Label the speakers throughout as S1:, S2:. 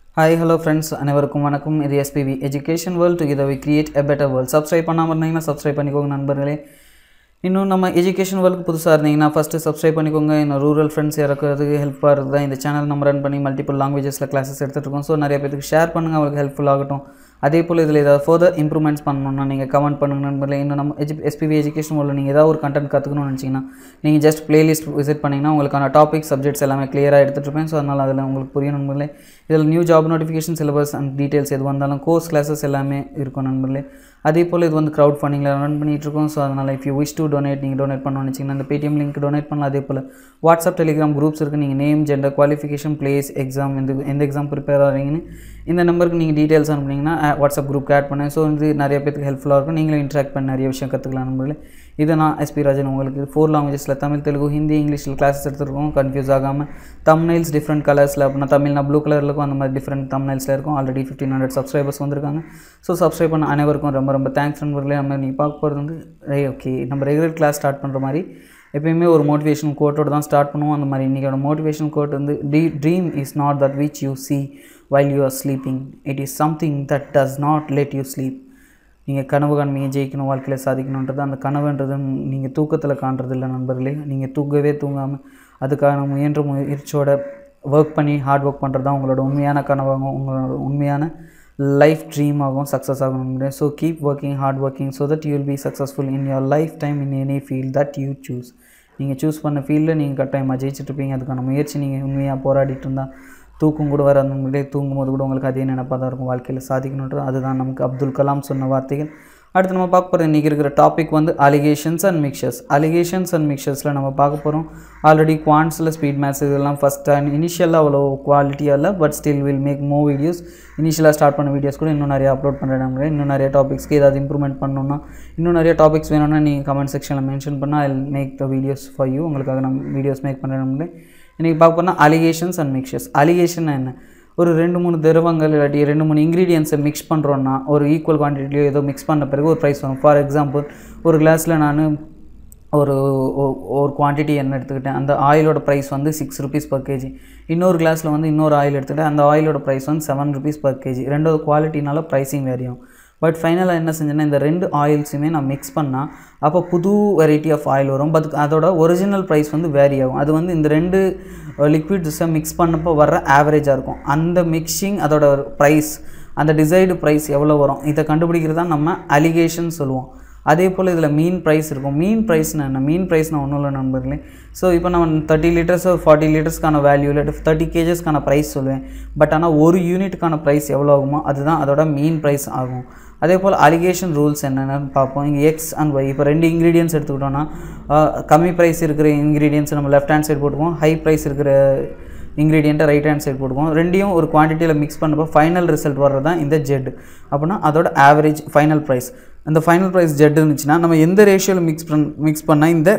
S1: hi hello friends அனைவருக்கும் வணக்கம் இது SPV education world together we create a better world subscribe பண்ணாமல் இருந்தீங்கன்னா சப்ஸ்கிரைப் பண்ணிக்கோங்க நண்பர்களே இன்னும் நம்ம எஜுகேஷன் வேர்ல்டுக்கு புதுசாக இருந்தீங்கன்னா ஃபஸ்ட்டு சப்ஸ்கிரைப் பண்ணிக்கோங்க இன்னும் ரூரல் ஃப்ரெண்ட்ஸ் இறக்குறதுக்கு ஹெல்ப்பாக இருக்குது இந்த சேனல் நம்ம ரன் பண்ணி மல்டிபிள் லாங்குவேஜஸில் கிளாஸஸ் எடுத்துகிட்டு இருக்கோம் ஸோ நிறைய பேருக்கு ஷேர் பண்ணுங்கள் அவங்களுக்கு ஹெல்ப்ஃபுல் ஆகட்டும் அதே போல் இதில் ஏதாவது ஃபர்தர் இம்ப்ரூவ்மெண்ட்ஸ் பண்ணணும்னா நீங்கள் கமெண்ட் பண்ணுங்க நண்பர்களே இன்னும் நம்ம எஜு எஸ்பிவி எஜுகேஷன் வேர்ல்டில் நீங்கள் ஏதாவது ஒரு கண்டென்ட் கற்றுக்கணும்னு நினச்சிங்கன்னா நீங்கள் ஜஸ்ட் பிளேலிஸ்ட் விசிட் பண்ணிங்கன்னா உங்களுக்கான டாபிக் சப்ஜெக்ட்ஸ் எல்லாமே கிளியராக எடுத்துகிட்டு இருப்பேன் ஸோ அதனால் அதில் உங்களுக்கு புரியும் நண்பர்களே இதில் new job notification syllabus and details எது வந்தாலும் கோர்ஸ் கிளாஸஸ் எல்லாமே இருக்கும் நண்பர்களே அதே போல் இது வந்து க்ரௌட் ஃபண்டிங்கில் ரன் பண்ணிட்டு இருக்கோம் ஸோ அதனால் if you wish to donate நீங்கள் டொனேட் பண்ணணும்னு நினச்சிங்கன்னா அந்த பேடிஎம் லிங்க் டொனேட் பண்ணலாம் அதே போல் வாட்ஸ்அப் டெலிகிராம் குரூப்ஸ் இருக்குது நீங்கள் name gender qualification place exam எந்த எந்த எக்ஸாம் ப்ரிப்பேர் ஆகிறீங்கன்னு இந்த நம்பருக்கு நீங்கள் டீட்டெயில்ஸ் அனுப்புனீங்கன்னா அஹ், வாட்ஸ்அப் குரூப் ஆட் பண்ணேன் ஸோ வந்து நிறைய பேருக்கு ஹெல்ப்ஃபுல்லாக இருக்கும் நீங்களும் இன்ட்ராக்ட் பண்ணி நிறைய விஷயம் கற்றுக்கலாம் நண்பர்களே இதை நான் எஸ்பி ராஜன் உங்களுக்கு ஃபோர் லாங்குவேஜஸில் தமிழ் தெலுங்கு ஹிந்தி இங்கிலீஷில் கிளாஸஸ் எடுத்துருக்கோம் கன்ஃபியூஸ் ஆகாமல் தம்னைல்ஸ் டிஃப்ரெண்ட் கலர்ஸில் அப்படின்னா தமிழ்னா ப்ளூ கலரில் இருக்கும் அந்த மாதிரி டிஃப்ரெண்ட் தம்னைல்ஸில் இருக்கும் ஆல்ரெடி ஃபிஃப்டீன் ஹண்ட்ரட் சப்ஸ்கிரைபர்ஸ் வந்திருக்காங்க ஸோ சப்ஸ்கிரைப் பண்ண அனைவருக்கும் ரொம்ப ரொம்ப தேங்க்ஸ் நண்பர்களே நம்ம நீங்கள் பார்க்க போகிறது வந்து ஓகே நம்ம ரெகுலர் கிளாஸ் ஸ்டார்ட் பண்ணுற மாதிரி எப்பயுமே ஒரு மோட்டிவேஷன் கோட்டோடு தான் ஸ்டார்ட் பண்ணுவோம் அந்த மாதிரி இன்றைக்கோட மோட்டிவேஷன் கோட் வந்து the dream is not that which you see while you are sleeping it is something that does not let you sleep நீங்கள் கனவு காண்பீங்க ஜெயிக்கணும் வாழ்க்கையில் சாதிக்கணுன்றது அந்த கனவுன்றது நீங்கள் தூக்கத்தில் காண்றது இல்லை நண்பர்களே நீங்கள் தூங்கவே தூங்காமல் அதுக்கான முயன்ற முயற்சியோட ஒர்க் பண்ணி ஹார்ட் ஒர்க் பண்ணுறது தான் உங்களோட உண்மையான கனவாகும் உங்களோட உண்மையான லைஃப் ட்ரீம் ஆகும் சக்ஸஸ் ஆகும் so keep working hard working so that you will be successful in your life time in any field that you choose நீங்கள் சூஸ் பண்ண ஃபீல்டில் நீங்கள் கட்டாயமாக ஜெயிச்சுட்டு இருப்பீங்க அதுக்கான முயற்சி நீங்கள் உண்மையாக போராடிட்டு இருந்தால் தூக்கம் கூட வர அந்த முன்னாடியே தூங்கும்போது கூட உங்களுக்கு அதே நினைப்பாக தான் இருக்கும் வாழ்க்கையில் சாதிக்கணுன்றது அதுதான் நமக்கு அப்துல் கலாம் சொன்ன வார்த்தைகள் அடுத்து நம்ம பார்க்க போகிறது இன்றைக்கி இருக்கிற டாபிக் வந்து alligations and mixtures alligations and மிக்சர்ஸில் நம்ம பார்க்க போகிறோம் ஆல்ரெடி குவான்ஸில் ஸ்பீட் மேத்ஸ் இதெல்லாம் ஃபஸ்ட் டைம் இனிஷியலாக அவ்வளோ குவாலிட்டியாக இல்லை but still will make more videos இனிஷியலாக ஸ்டார்ட் பண்ண வீடியோஸ் கூட இன்னும் நிறைய அப்லோட் பண்ணுறேன் நம்ம இன்னும் நிறைய டாபிக்ஸ்க்கு ஏதாவது இம்ப்ரூவ்மெண்ட் பண்ணணும்னா இன்னும் நிறைய டாபிக்ஸ் வேணும்னா நீங்கள் கமெண்ட் செக்ஷனில் மென்ஷன் பண்ணால் I make the videos for you உங்களுக்காக நம்ம வீடியோஸ் மேக் பண்ணுறேன் நம்மளே இன்றைக்கி பார்க்க போனால் அலிகேஷன்ஸ் அண்ட் மிக்சர்ஸ் அலிகேஷன் என்ன ஒரு ரெண்டு மூணு திரவங்கள் இல்லாட்டி ரெண்டு மூணு இன்க்ரீடியன்ஸை மிக்ஸ் பண்ணுறோன்னா ஒரு ஈக்குவல் குவான்டிட்டிலையோ ஏதோ மிக்ஸ் பண்ண பிறகு ஒரு ப்ரைஸ் வரும் ஃபார் எக்ஸாம்பிள் ஒரு கிளாஸில் நான் ஒரு ஒ- ஒரு குவான்டிட்டி என்ன எடுத்துக்கிட்டேன் அந்த ஆயிலோட ப்ரைஸ் வந்து சிக்ஸ் ருபீஸ் பர் கேஜி இன்னொரு கிளாஸில் வந்து இன்னொரு ஆயில் எடுத்துக்கிட்டேன் அந்த ஆயிலோட ப்ரைஸ் வந்து செவன் ருபீஸ் பர் கேஜி ரெண்டாவது குவாலிட்டினால ப்ரைஸிங் வேரியும் பட் ஃபைனலாக என்ன செஞ்சேன்னா இந்த ரெண்டு ஆயில்ஸுமே நான் மிக்ஸ் பண்ணால் அப்போ புது வெரைட்டி ஆஃப் ஆயில் வரும் பட் அதோட ஒரிஜினல் ப்ரைஸ் வந்து வேரி ஆகும் அது வந்து இந்த ரெண்டு லிக்விட்ஸை மிக்ஸ் பண்ணப்போ வர்ற ஆவரேஜாக இருக்கும் அந்த மிக்சிங் அதோட ப்ரைஸ் அந்த டிசைடு ப்ரைஸ் எவ்வளோ வரும் இதை கண்டுபிடிக்கிறது தான் நம்ம அலிகேஷன் சொல்லுவோம் அதே போல் இதில் மீன் ப்ரைஸ் இருக்கும் மீன் ப்ரைஸ்னு என்ன மீன் ப்ரைஸ்னு ஒன்றும் இல்லை நண்பர்களே ஸோ இப்போ நம்ம தேர்ட்டி லிட்டர்ஸ் ஃபார்ட்டி லிட்டர்ஸ்க்கான வேல்யூ இல்லை தேர்ட்டி கேஜஸ்க்கான ப்ரைஸ் சொல்லுவேன் பட் ஆனால் ஒரு யூனிட்டுக்கான ப்ரைஸ் எவ்வளோ ஆகுமோ அதுதான் அதோட மீன் ப்ரைஸ் ஆகும் அதே போல் அலிகேஷன் ரூல்ஸ் என்னென்னு பார்ப்போம் இங்கே எக்ஸ் அண்ட் ஒய் இப்போ ரெண்டு இன்க்ரீடியன்ஸ் எடுத்துக்கிட்டோன்னா ஆஹ், கம்மி ப்ரைஸ் இருக்கிற இன்க்ரீடியன்ஸ் நம்ம லெஃப்ட் ஹேண்ட் சைடு போட்டுக்குவோம் ஹை ப்ரைஸ் இருக்கிற இன்க்ரீடியண்ட்டை ரைட் ஹேண்ட் சைடு போட்டுக்குவோம் ரெண்டையும் ஒரு குவான்டிட்டியில் மிக்ஸ் பண்ணப்போ ஃபைனல் ரிசல்ட் வர்றது தான் இந்த ஜெட் அப்படின்னா அதோட ஆவரேஜ் ஃபைனல் ப்ரைஸ் அந்த ஃபைனல் ப்ரைஸ் ஜெட் இருந்துச்சுன்னா நம்ம எந்த ரேஷியோவில் மிக்ஸ் பண் மிக்ஸ் பண்ணால் இந்த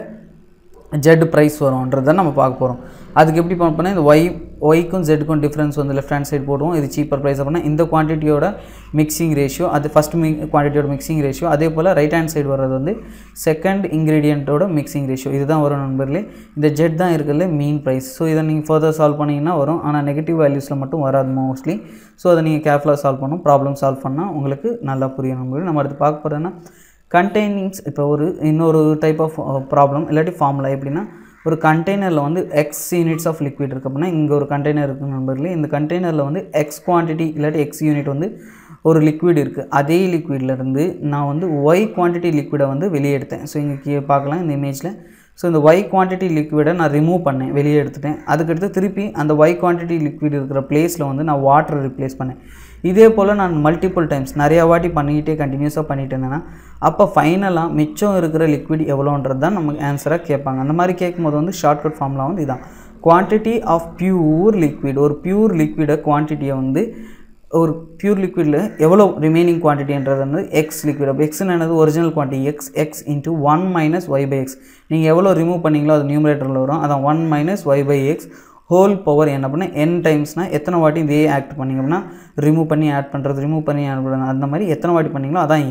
S1: ஜெட் ப்ரைஸ் வரும்ன்றதை நம்ம பார்க்க போகிறோம் அதுக்கு எப்படி பண்ணோம்னா இந்த ஒய் ஒய்க்கும் ஜெட்டுக்கும் டிஃப்ரென்ஸ் வந்து லெஃப்ட் ஹேண்ட் சைடு போடுவோம் இது சீப்பர் ப்ரைஸ் அப்படின்னா இந்த குவான்டிட்டியோட மிக்சிங் ரேஷியோ அது ஃபஸ்ட் மி குவான்டிட்டியோட மிக்சிங் ரேஷியோ அதே போல் ரைட் ஹேண்ட் சைடு வர்றது வந்து செகண்ட் இன்க்ரீடியண்ட்டோட மிக்சிங் ரேஷியோ இதுதான் வரும் நண்பர்களே இந்த ஜெட் தான் இருக்கிறதுல மீன் ப்ரைஸ் ஸோ இதை நீங்கள் ஃபர்தர் சால்வ் பண்ணிங்கன்னா வரும் ஆனால் நெகட்டிவ் வேல்யூஸில் மட்டும் வராது மோஸ்ட்லி ஸோ அதை நீங்கள் கேர்ஃபுல்லாக சால்வ் பண்ணணும் ப்ராப்ளம் சால்வ் பண்ணால் உங்களுக்கு நல்லா புரியும் நண்பர்களே நம்ம அடுத்து பார்க்க போகிறதுன்னா கண்டெய்னிங்ஸ் இப்போ ஒரு இன்னொரு டைப் ஆஃப் ப்ராப்ளம் இல்லாட்டி ஃபார்முலா எப்படின்னா ஒரு கண்டெய்னரில் வந்து எக்ஸ் யூனிட்ஸ் ஆஃப் லிக்விட் இருக்கு அப்படின்னா இங்கே ஒரு கண்டெய்னர் இருக்குது நண்பர்களே இந்த கண்டெய்னரில் வந்து எக்ஸ் குவான்டிட்டி இல்லாட்டி எக்ஸ் யூனிட் வந்து ஒரு லிக்விட் இருக்குது அதே லிக்விட்லேருந்து நான் வந்து ஒய் குவான்டிட்டி லிக்விடை வந்து வெளியே எடுத்தேன் ஸோ இங்கே கீழே பார்க்கலாம் இந்த இமேஜில் ஸோ இந்த ஒய் குவான்டிட்டி லிக்விடை நான் ரிமூவ் பண்ணேன் வெளியே எடுத்துட்டேன் அதுக்கடுத்து திருப்பி அந்த ஒய் குவான்டிட்டி லிக்விட் இருக்கிற பிளேஸில் வந்து நான் வாட்டர் ரிப்ளேஸ் பண்ணேன் இதே போல் நான் மல்டிபிள் டைம்ஸ் நிறையா வாட்டி பண்ணிக்கிட்டே கண்டினியூஸாக பண்ணிட்டு இருந்தேன்னா அப்போ ஃபைனலாக மிச்சம் இருக்கிற லிக்விட் எவ்வளோன்றது தான் நமக்கு ஆன்சராக கேட்பாங்க அந்த மாதிரி கேட்கும்போது வந்து ஷார்ட்கட் ஃபார்முலா வந்து இதான் குவான்டிட்டி ஆஃப் பியூர் லிக்விட் ஒரு பியூர் லிக்விடை குவான்டிட்டியை வந்து ஒரு பியூர் லிக்விடில் எவ்வளோ ரிமைனிங் குவான்டிட்டின்றது வந்து எக்ஸ் லிக்விட் அப்போ எக்ஸ்னு என்னது original quantity X X into one minus Y by X நீங்கள் எவ்வளோ ரிமூவ் பண்ணீங்களோ அது நியூமரேட்டரில் வரும் அதான் one minus Y by X whole power என்ன அப்படின்னா என் டைம்ஸ்னால் எத்தனை வாட்டி இதே ஆக்ட் பண்ணிங்க அப்படின்னா ரிமூவ் பண்ணி ஆட் பண்ணுறது ரிமூவ் பண்ணி ஆட் பண்ணுறது அந்த மாதிரி எத்தனை வாட்டி பண்ணீங்களோ அதான் என்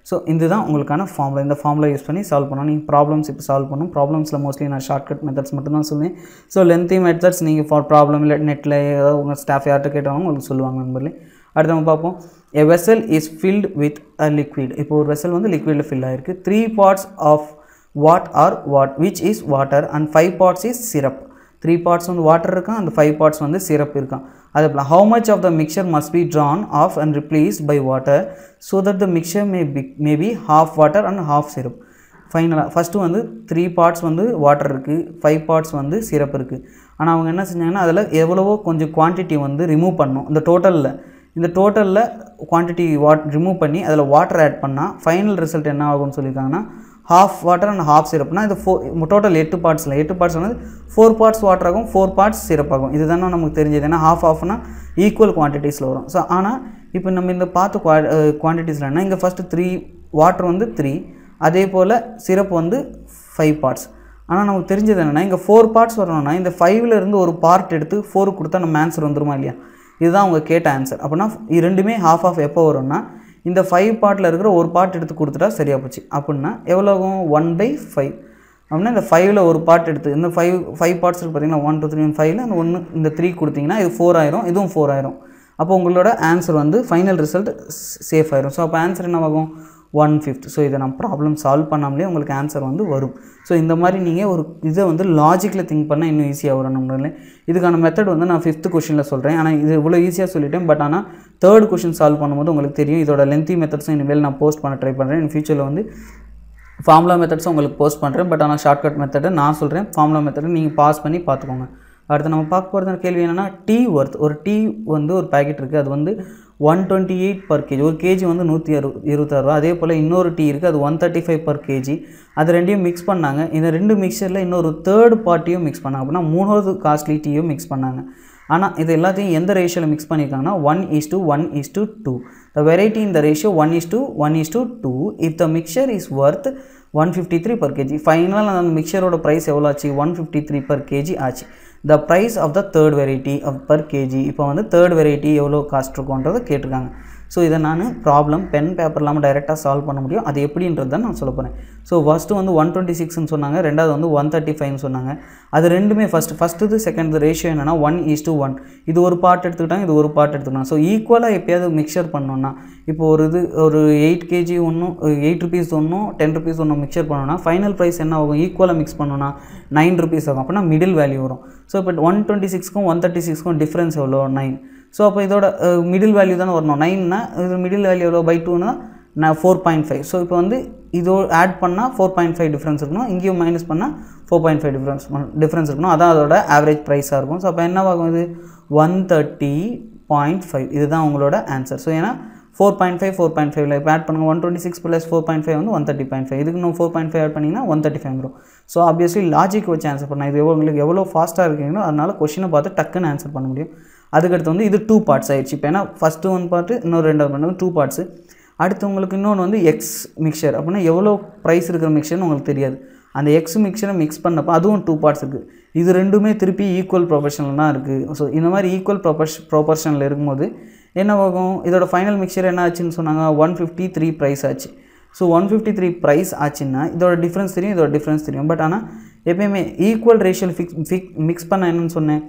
S1: ஸோ இதுதான் உங்களுக்கான ஃபார்முலா இந்த ஃபார்முலா யூஸ் பண்ணி சால்வ் பண்ணணும் நீங்கள் ப்ராப்ளம்ஸ் இப்போ சால்வ் பண்ணணும் ப்ராப்ளம்ஸில் மோஸ்ட்லி நான் ஷார்ட்கட் மெத்தட்ஸ் மட்டும் தான் சொல்லுவேன் ஸோ லென்த்தி மெத்தட்ஸ் நீங்கள் ஃபார் ப்ராப்ளம் இல்லை நெட்டில் ஏதாவது உங்கள் ஸ்டாஃப் யார்கிட்ட கேட்டாலும் உங்களுக்கு சொல்லுவாங்க நண்பர்களே அடுத்து நம்ம பார்ப்போம் a vessel is filled with a liquid இப்போ ஒரு வெசல் வந்து லிக்விடில் ஃபில் ஆகிருக்கு three parts of what are what which is water and five parts is syrup three parts வந்து வாட்டர் இருக்கான் அந்த ஃபைவ் பார்ட்ஸ் வந்து சிரப் இருக்கான் அதே போல் how much of the mixture must be drawn off and replaced by water so that the mixture may be maybe half water and half syrup ஃபைனலாக first வந்து three parts வந்து water இருக்குது five parts வந்து syrup இருக்குது ஆனால் அவங்க என்ன செஞ்சாங்கன்னா அதில் எவ்வளவோ கொஞ்சம் குவான்டிட்டி வந்து ரிமூவ் பண்ணணும் இந்த டோட்டலில் இந்த டோட்டலில் குவான்டிட்டி வாட் ரிமூவ் பண்ணி அதில் வாட்டர் ஆட் பண்ணால் ஃபைனல் ரிசல்ட் என்ன ஆகும்னு சொல்லியிருக்காங்கன்னா ஹாஃப் வாட்டர் அண்ட் ஹாஃப் சிரப்னா இது ஃபோ டோட்டல் எட்டு பார்ட்ஸில் எட்டு பார்ட்ஸ் வந்து ஃபோர் பார்ட்ஸ் வாட்டர் ஆகும் ஃபோர் பார்ட்ஸ் சிரப் ஆகும் இதுதானே நமக்கு தெரிஞ்சது ஏன்னா ஹாஃப் ஆஃப்னா ஈக்குவல் குவான்டிட்டிஸில் வரும் ஸோ ஆனால் இப்போ நம்ம இந்த பார்த்த குவா குவான்டிட்டிஸில் என்ன இங்கே ஃபஸ்ட்டு த்ரீ வாட்டர் வந்து த்ரீ அதே போல் சிரப் வந்து ஃபைவ் பார்ட்ஸ் ஆனால் நமக்கு தெரிஞ்சது என்னென்னா இங்கே ஃபோர் பார்ட்ஸ் வரணும்னா இந்த ஃபைவ்ல இருந்து ஒரு பார்ட் எடுத்து ஃபோருக்கு கொடுத்தா நம்ம ஆன்சர் வந்துருமா இல்லையா இதுதான் அவங்க கேட்ட ஆன்சர் அப்படின்னா இது ரெண்டுமே ஹாஃப் ஆஃப் எப்போ வரும்னா இந்த ஃபைவ் பார்ட்டில் இருக்கிற ஒரு பார்ட் எடுத்து கொடுத்துட்டா சரியாக போச்சு அப்படின்னா எவ்வளோ ஆகும் ஒன் பை ஃபைவ் அப்படின்னா இந்த ஃபைவ்ல ஒரு பார்ட் எடுத்து இந்த ஃபைவ் ஃபைவ் பார்ட்ஸ் இருக்குது பார்த்தீங்கன்னா ஒன் டூ த்ரீ ஃபைவ்ல அந்த ஒன்று இந்த த்ரீ கொடுத்தீங்கன்னா இது ஃபோர் ஆயிரும் இதுவும் ஃபோர் ஆயிரும் அப்போ உங்களோட ஆன்சர் வந்து ஃபைனல் ரிசல்ட் சேஃப் ஆயிரும் ஸோ அப்போ ஆன்சர் என்னவாகும் ஒன் ஃபிஃப்த் ஸோ இதை நான் ப்ராப்ளம் சால்வ் பண்ணாமலே உங்களுக்கு ஆன்சர் வந்து வரும் ஸோ இந்த மாதிரி நீங்கள் ஒரு இதை வந்து லாஜிக்கில் திங்க் பண்ணால் இன்னும் ஈஸியாக வரும் நம்மளால இதுக்கான மெத்தட் வந்து நான் ஃபிஃப்த் கொஷனில் சொல்கிறேன் ஆனால் இது இவ்வளோ ஈஸியாக சொல்லிட்டேன் பட் ஆனால் தேர்ட் கொஷின் சால்வ் பண்ணும்போது உங்களுக்கு தெரியும் இதோட லென்த்தி மெத்தட்ஸும் இனிமேல் நான் போஸ்ட் பண்ண ட்ரை பண்ணுறேன் இன் ஃபியூச்சரில் வந்து ஃபார்முலா மெத்தட்ஸும் உங்களுக்கு போஸ்ட் பண்ணுறேன் பட் ஆனால் ஷார்ட்கட் மெத்தடை நான் சொல்கிறேன் ஃபார்முலா மெத்தடை நீங்கள் பாஸ் பண்ணி பார்த்துக்கோங்க அடுத்து நம்ம பார்க்க போகிறது கேள்வி என்னென்னா டீ ஒர்த் ஒரு டீ வந்து ஒரு பேக்கெட் இருக்குது அது வந்து one twenty eight per kg ஒரு கேஜி வந்து நூற்றி அறு இருபத்தாறு ரூபா அதே போல் இன்னொரு டீ இருக்குது அது one thirty five per KG அது ரெண்டையும் மிக்ஸ் பண்ணாங்க இந்த ரெண்டு மிக்சரில் இன்னொரு தேர்ட் பார்ட்டியும் மிக்ஸ் பண்ணாங்க அப்படின்னா மூணாவது காஸ்ட்லி டீயும் மிக்ஸ் பண்ணாங்க ஆனால் இது எல்லாத்தையும் எந்த ரேஷியோவில் மிக்ஸ் பண்ணியிருக்காங்கன்னா one is to one is to two the variety இந்த ratio one is to one is to two if the mixture is worth one fifty three per KG ஃபைனலாக அந்த மிக்சரோட ப்ரைஸ் எவ்வளோ ஆச்சு one fifty three per kg ஆச்சு the price of the third variety of per KG இப்போ வந்து third variety எவ்வளோ cost இருக்கும்ன்றதை கேட்டிருக்காங்க ஸோ இதை நான் ப்ராப்ளம் பென் பேப்பர் இல்லாமல் டைரெக்டாக சால்வ் பண்ண முடியும் அது எப்படின்றது தான் நான் சொல்ல போகிறேன் ஸோ ஃபஸ்ட்டு வந்து ஒன் டுவெண்ட்டி சிக்ஸ்னு சொன்னாங்க ரெண்டாவது வந்து ஒன் தேர்ட்டி ஃபைவ்னு சொன்னாங்க அது ரெண்டுமே ஃபஸ்ட் ஃபஸ்ட்டு செகண்ட் ரேஷியோ என்னென்னா ஒன் ஈஸ் டு ஒன் இது ஒரு பார்ட் எடுத்துக்கிட்டாங்க இது ஒரு பார்ட் எடுத்துக்கிட்டாங்க ஸோ ஈக்குவலாக எப்பயாவது மிக்சர் பண்ணோன்னா இப்போ ஒரு இது ஒரு எயிட் கேஜி ஒன்றும் எயிட் ருபீஸ் ஒன்றும் டென் ருபீஸ் ஒன்றும் மிக்சர் பண்ணோன்னா ஃபைனல் ப்ரைஸ் என்ன ஆகும் ஈக்குவலாக மிக்ஸ் பண்ணோன்னா நைன் ருபீஸ் ஆகும் அப்படின்னா மிடில் வேல்யூ வரும் ஸோ இப்போ ஒன் டுவெண்ட்டி சிக்ஸ்க்கும் ஒன் தேர்ட்டி சிக்ஸ்க்கும் டிஃப்ரென்ஸ் எவ்வளோ நைன் ஸோ அப்போ இதோட மிடில் வேல்யூ தானே வரணும் நைன்னா இது மிடில் வேல்யூ எவ்வளோ பை டூனா நான் ஃபோர் பாயிண்ட் ஃபைவ் ஸோ இப்போ வந்து இதோ ஆட் பண்ணால் ஃபோர் பாயிண்ட் ஃபைவ் டிஃப்ரென்ஸ் இருக்கணும் இங்கேயும் மைனஸ் பண்ணால் four point five difference difference இருக்கணும் அதான் அதோட ஆவரேஜ் ப்ரைஸாக இருக்கும் ஸோ அப்போ என்னவாகும் இது ஒன் தேர்ட்டி பாயிண்ட் ஃபைவ் இதுதான் உங்களோட ஆன்சர் ஸோ ஏன்னா four point five four point ஃபைவ்ல இப்போ ஆட் பண்ணுங்கள் one twenty six plus four point five வந்து ஒன் தேர்ட்டி பாயிண்ட் ஃபைவ் இதுக்கு இன்னும் ஃபோர் பாயிண்ட் ஃபைவ் ஆட் பண்ணிங்கன்னா ஒன் தேர்ட்டி ஃபைவ் வரும் ஸோ ஆப்வியஸ்லி லாஜிக் வச்சு ஆன்சர் பண்ணலாம் இது எவ்வளோ உங்களுக்கு எவ்வளோ ஃபாஸ்ட்டாக இருக்கீங்களோ அதனால் கொஷினை பார்த்து டக்குன்னு ஆன்சர் பண்ண முடியும் அதுக்கடுத்து வந்து இது டூ பார்ட்ஸ் ஆயிடுச்சு இப்போ ஏன்னா ஃபஸ்ட்டு ஒன் பார்ட்டு இன்னொரு ரெண்டாவது பார்ட் டூ பார்ட்ஸு அடுத்து உங்களுக்கு இன்னொன்று வந்து எக்ஸ் மிக்சர் அப்படின்னா எவ்வளோ ப்ரைஸ் இருக்கிற மிக்சர்னு உங்களுக்கு தெரியாது அந்த எக்ஸ் மிக்சரை மிக்ஸ் பண்ணப்போ அதுவும் டூ பார்ட்ஸ் இருக்குது இது ரெண்டுமே திருப்பி ஈக்குவல் ப்ரொபர்ஷனில் தான் இருக்குது ஸோ இந்த மாதிரி ஈக்குவல் ப்ரொபர்ஷ் ப்ரொபர்ஷனில் இருக்கும்போது என்ன ஆகும் இதோட ஃபைனல் மிக்சர் என்ன ஆச்சுன்னு சொன்னாங்க ஒன் ஃபிஃப்டி த்ரீ ப்ரைஸ் ஆச்சு so one fifty three price ஆச்சுன்னா இதோட டிஃப்ரென்ஸ் தெரியும் இதோட டிஃப்ரென்ஸ் தெரியும் பட் ஆனால் எப்பயுமே ஈக்குவல் ரேஷியல் ஃபிக்ஸ் ஃபிக் மிக்ஸ் பண்ண என்னன்னு சொன்னேன்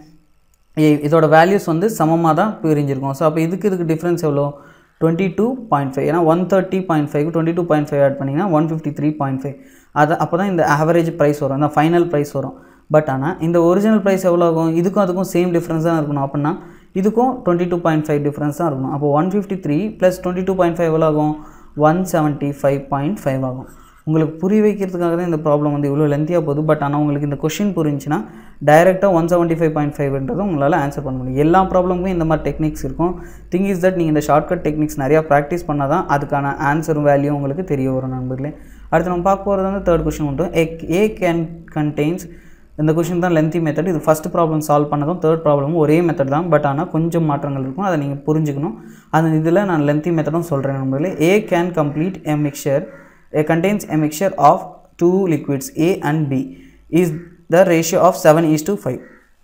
S1: இதோட வேல்யூஸ் வந்து சமமாக தான் பிரிஞ்சிருக்கும் ஸோ அப்போ இதுக்கு இதுக்கு டிஃப்ரென்ஸ் எவ்வளோ டுவெண்ட்டி டூ பாயிண்ட் ஃபைவ் ஏன்னா one thirty point five twenty two point five add பண்ணிங்கன்னா one fifty three point five அது அப்போ தான் இந்த ஆவரேஜ் ப்ரைஸ் வரும் இந்த ஃபைனல் ப்ரைஸ் வரும் பட் ஆனால் இந்த ஒரிஜினல் ப்ரைஸ் எவ்வளோ ஆகும் இதுக்கும் அதுக்கும் சேம் டிஃப்ரென்ஸ் தான் இருக்கணும் அப்படின்னா இதுக்கும் twenty two point five difference தான் இருக்கணும் அப்போ one fifty three plus twenty two point five எவ்வளோ ஆகும் one seventy five point five ஆகும் உங்களுக்கு புரிய வைக்கிறதுக்காக தான் இந்த ப்ராப்ளம் வந்து இவ்வளோ லென்த்தியாக போகுது பட் ஆனால் உங்களுக்கு இந்த கொஷின் புரிஞ்சுன்னா டைரெக்டாக ஒன் செவன்ட்டி ஃபைவ் பாயிண்ட் ஃபைவ்ன்றது உங்களால் ஆன்சர் பண்ண முடியும் எல்லா ப்ராப்ளமுக்கும் இந்த மாதிரி டெக்னிக்ஸ் இருக்கும் திங் இஸ் தட் நீங்கள் இந்த ஷார்ட்கட் டெக்னிக்ஸ் நிறையா ப்ராக்டிஸ் பண்ணால் தான் அதுக்கான ஆன்சரும் வேல்யூ உங்களுக்கு தெரிய வரும் நண்பர்களே அடுத்து நம்ம பார்க்க போகிறது வந்து தேர்ட் கொஷின் மட்டும் ஏ ஏ கேன் கண்டெய்ன்ஸ் இந்த கொஷின் தான் லென்த்தி மெத்தட் இது ஃபஸ்ட் ப்ராப்ளம் சால்வ் பண்ணதும் தேர்ட் ப்ராப்ளமும் ஒரே மெத்தட் தான் பட் ஆனால் கொஞ்சம் மாற்றங்கள் இருக்கும் அதை நீங்கள் புரிஞ்சுக்கணும் அந்த இதில் நான் லென்த்தி மெத்தடும் சொல்கிறேன் நண்பர்களே A can complete a mixture it contains a mixture of two liquids A and B is the ratio of 7 is to 5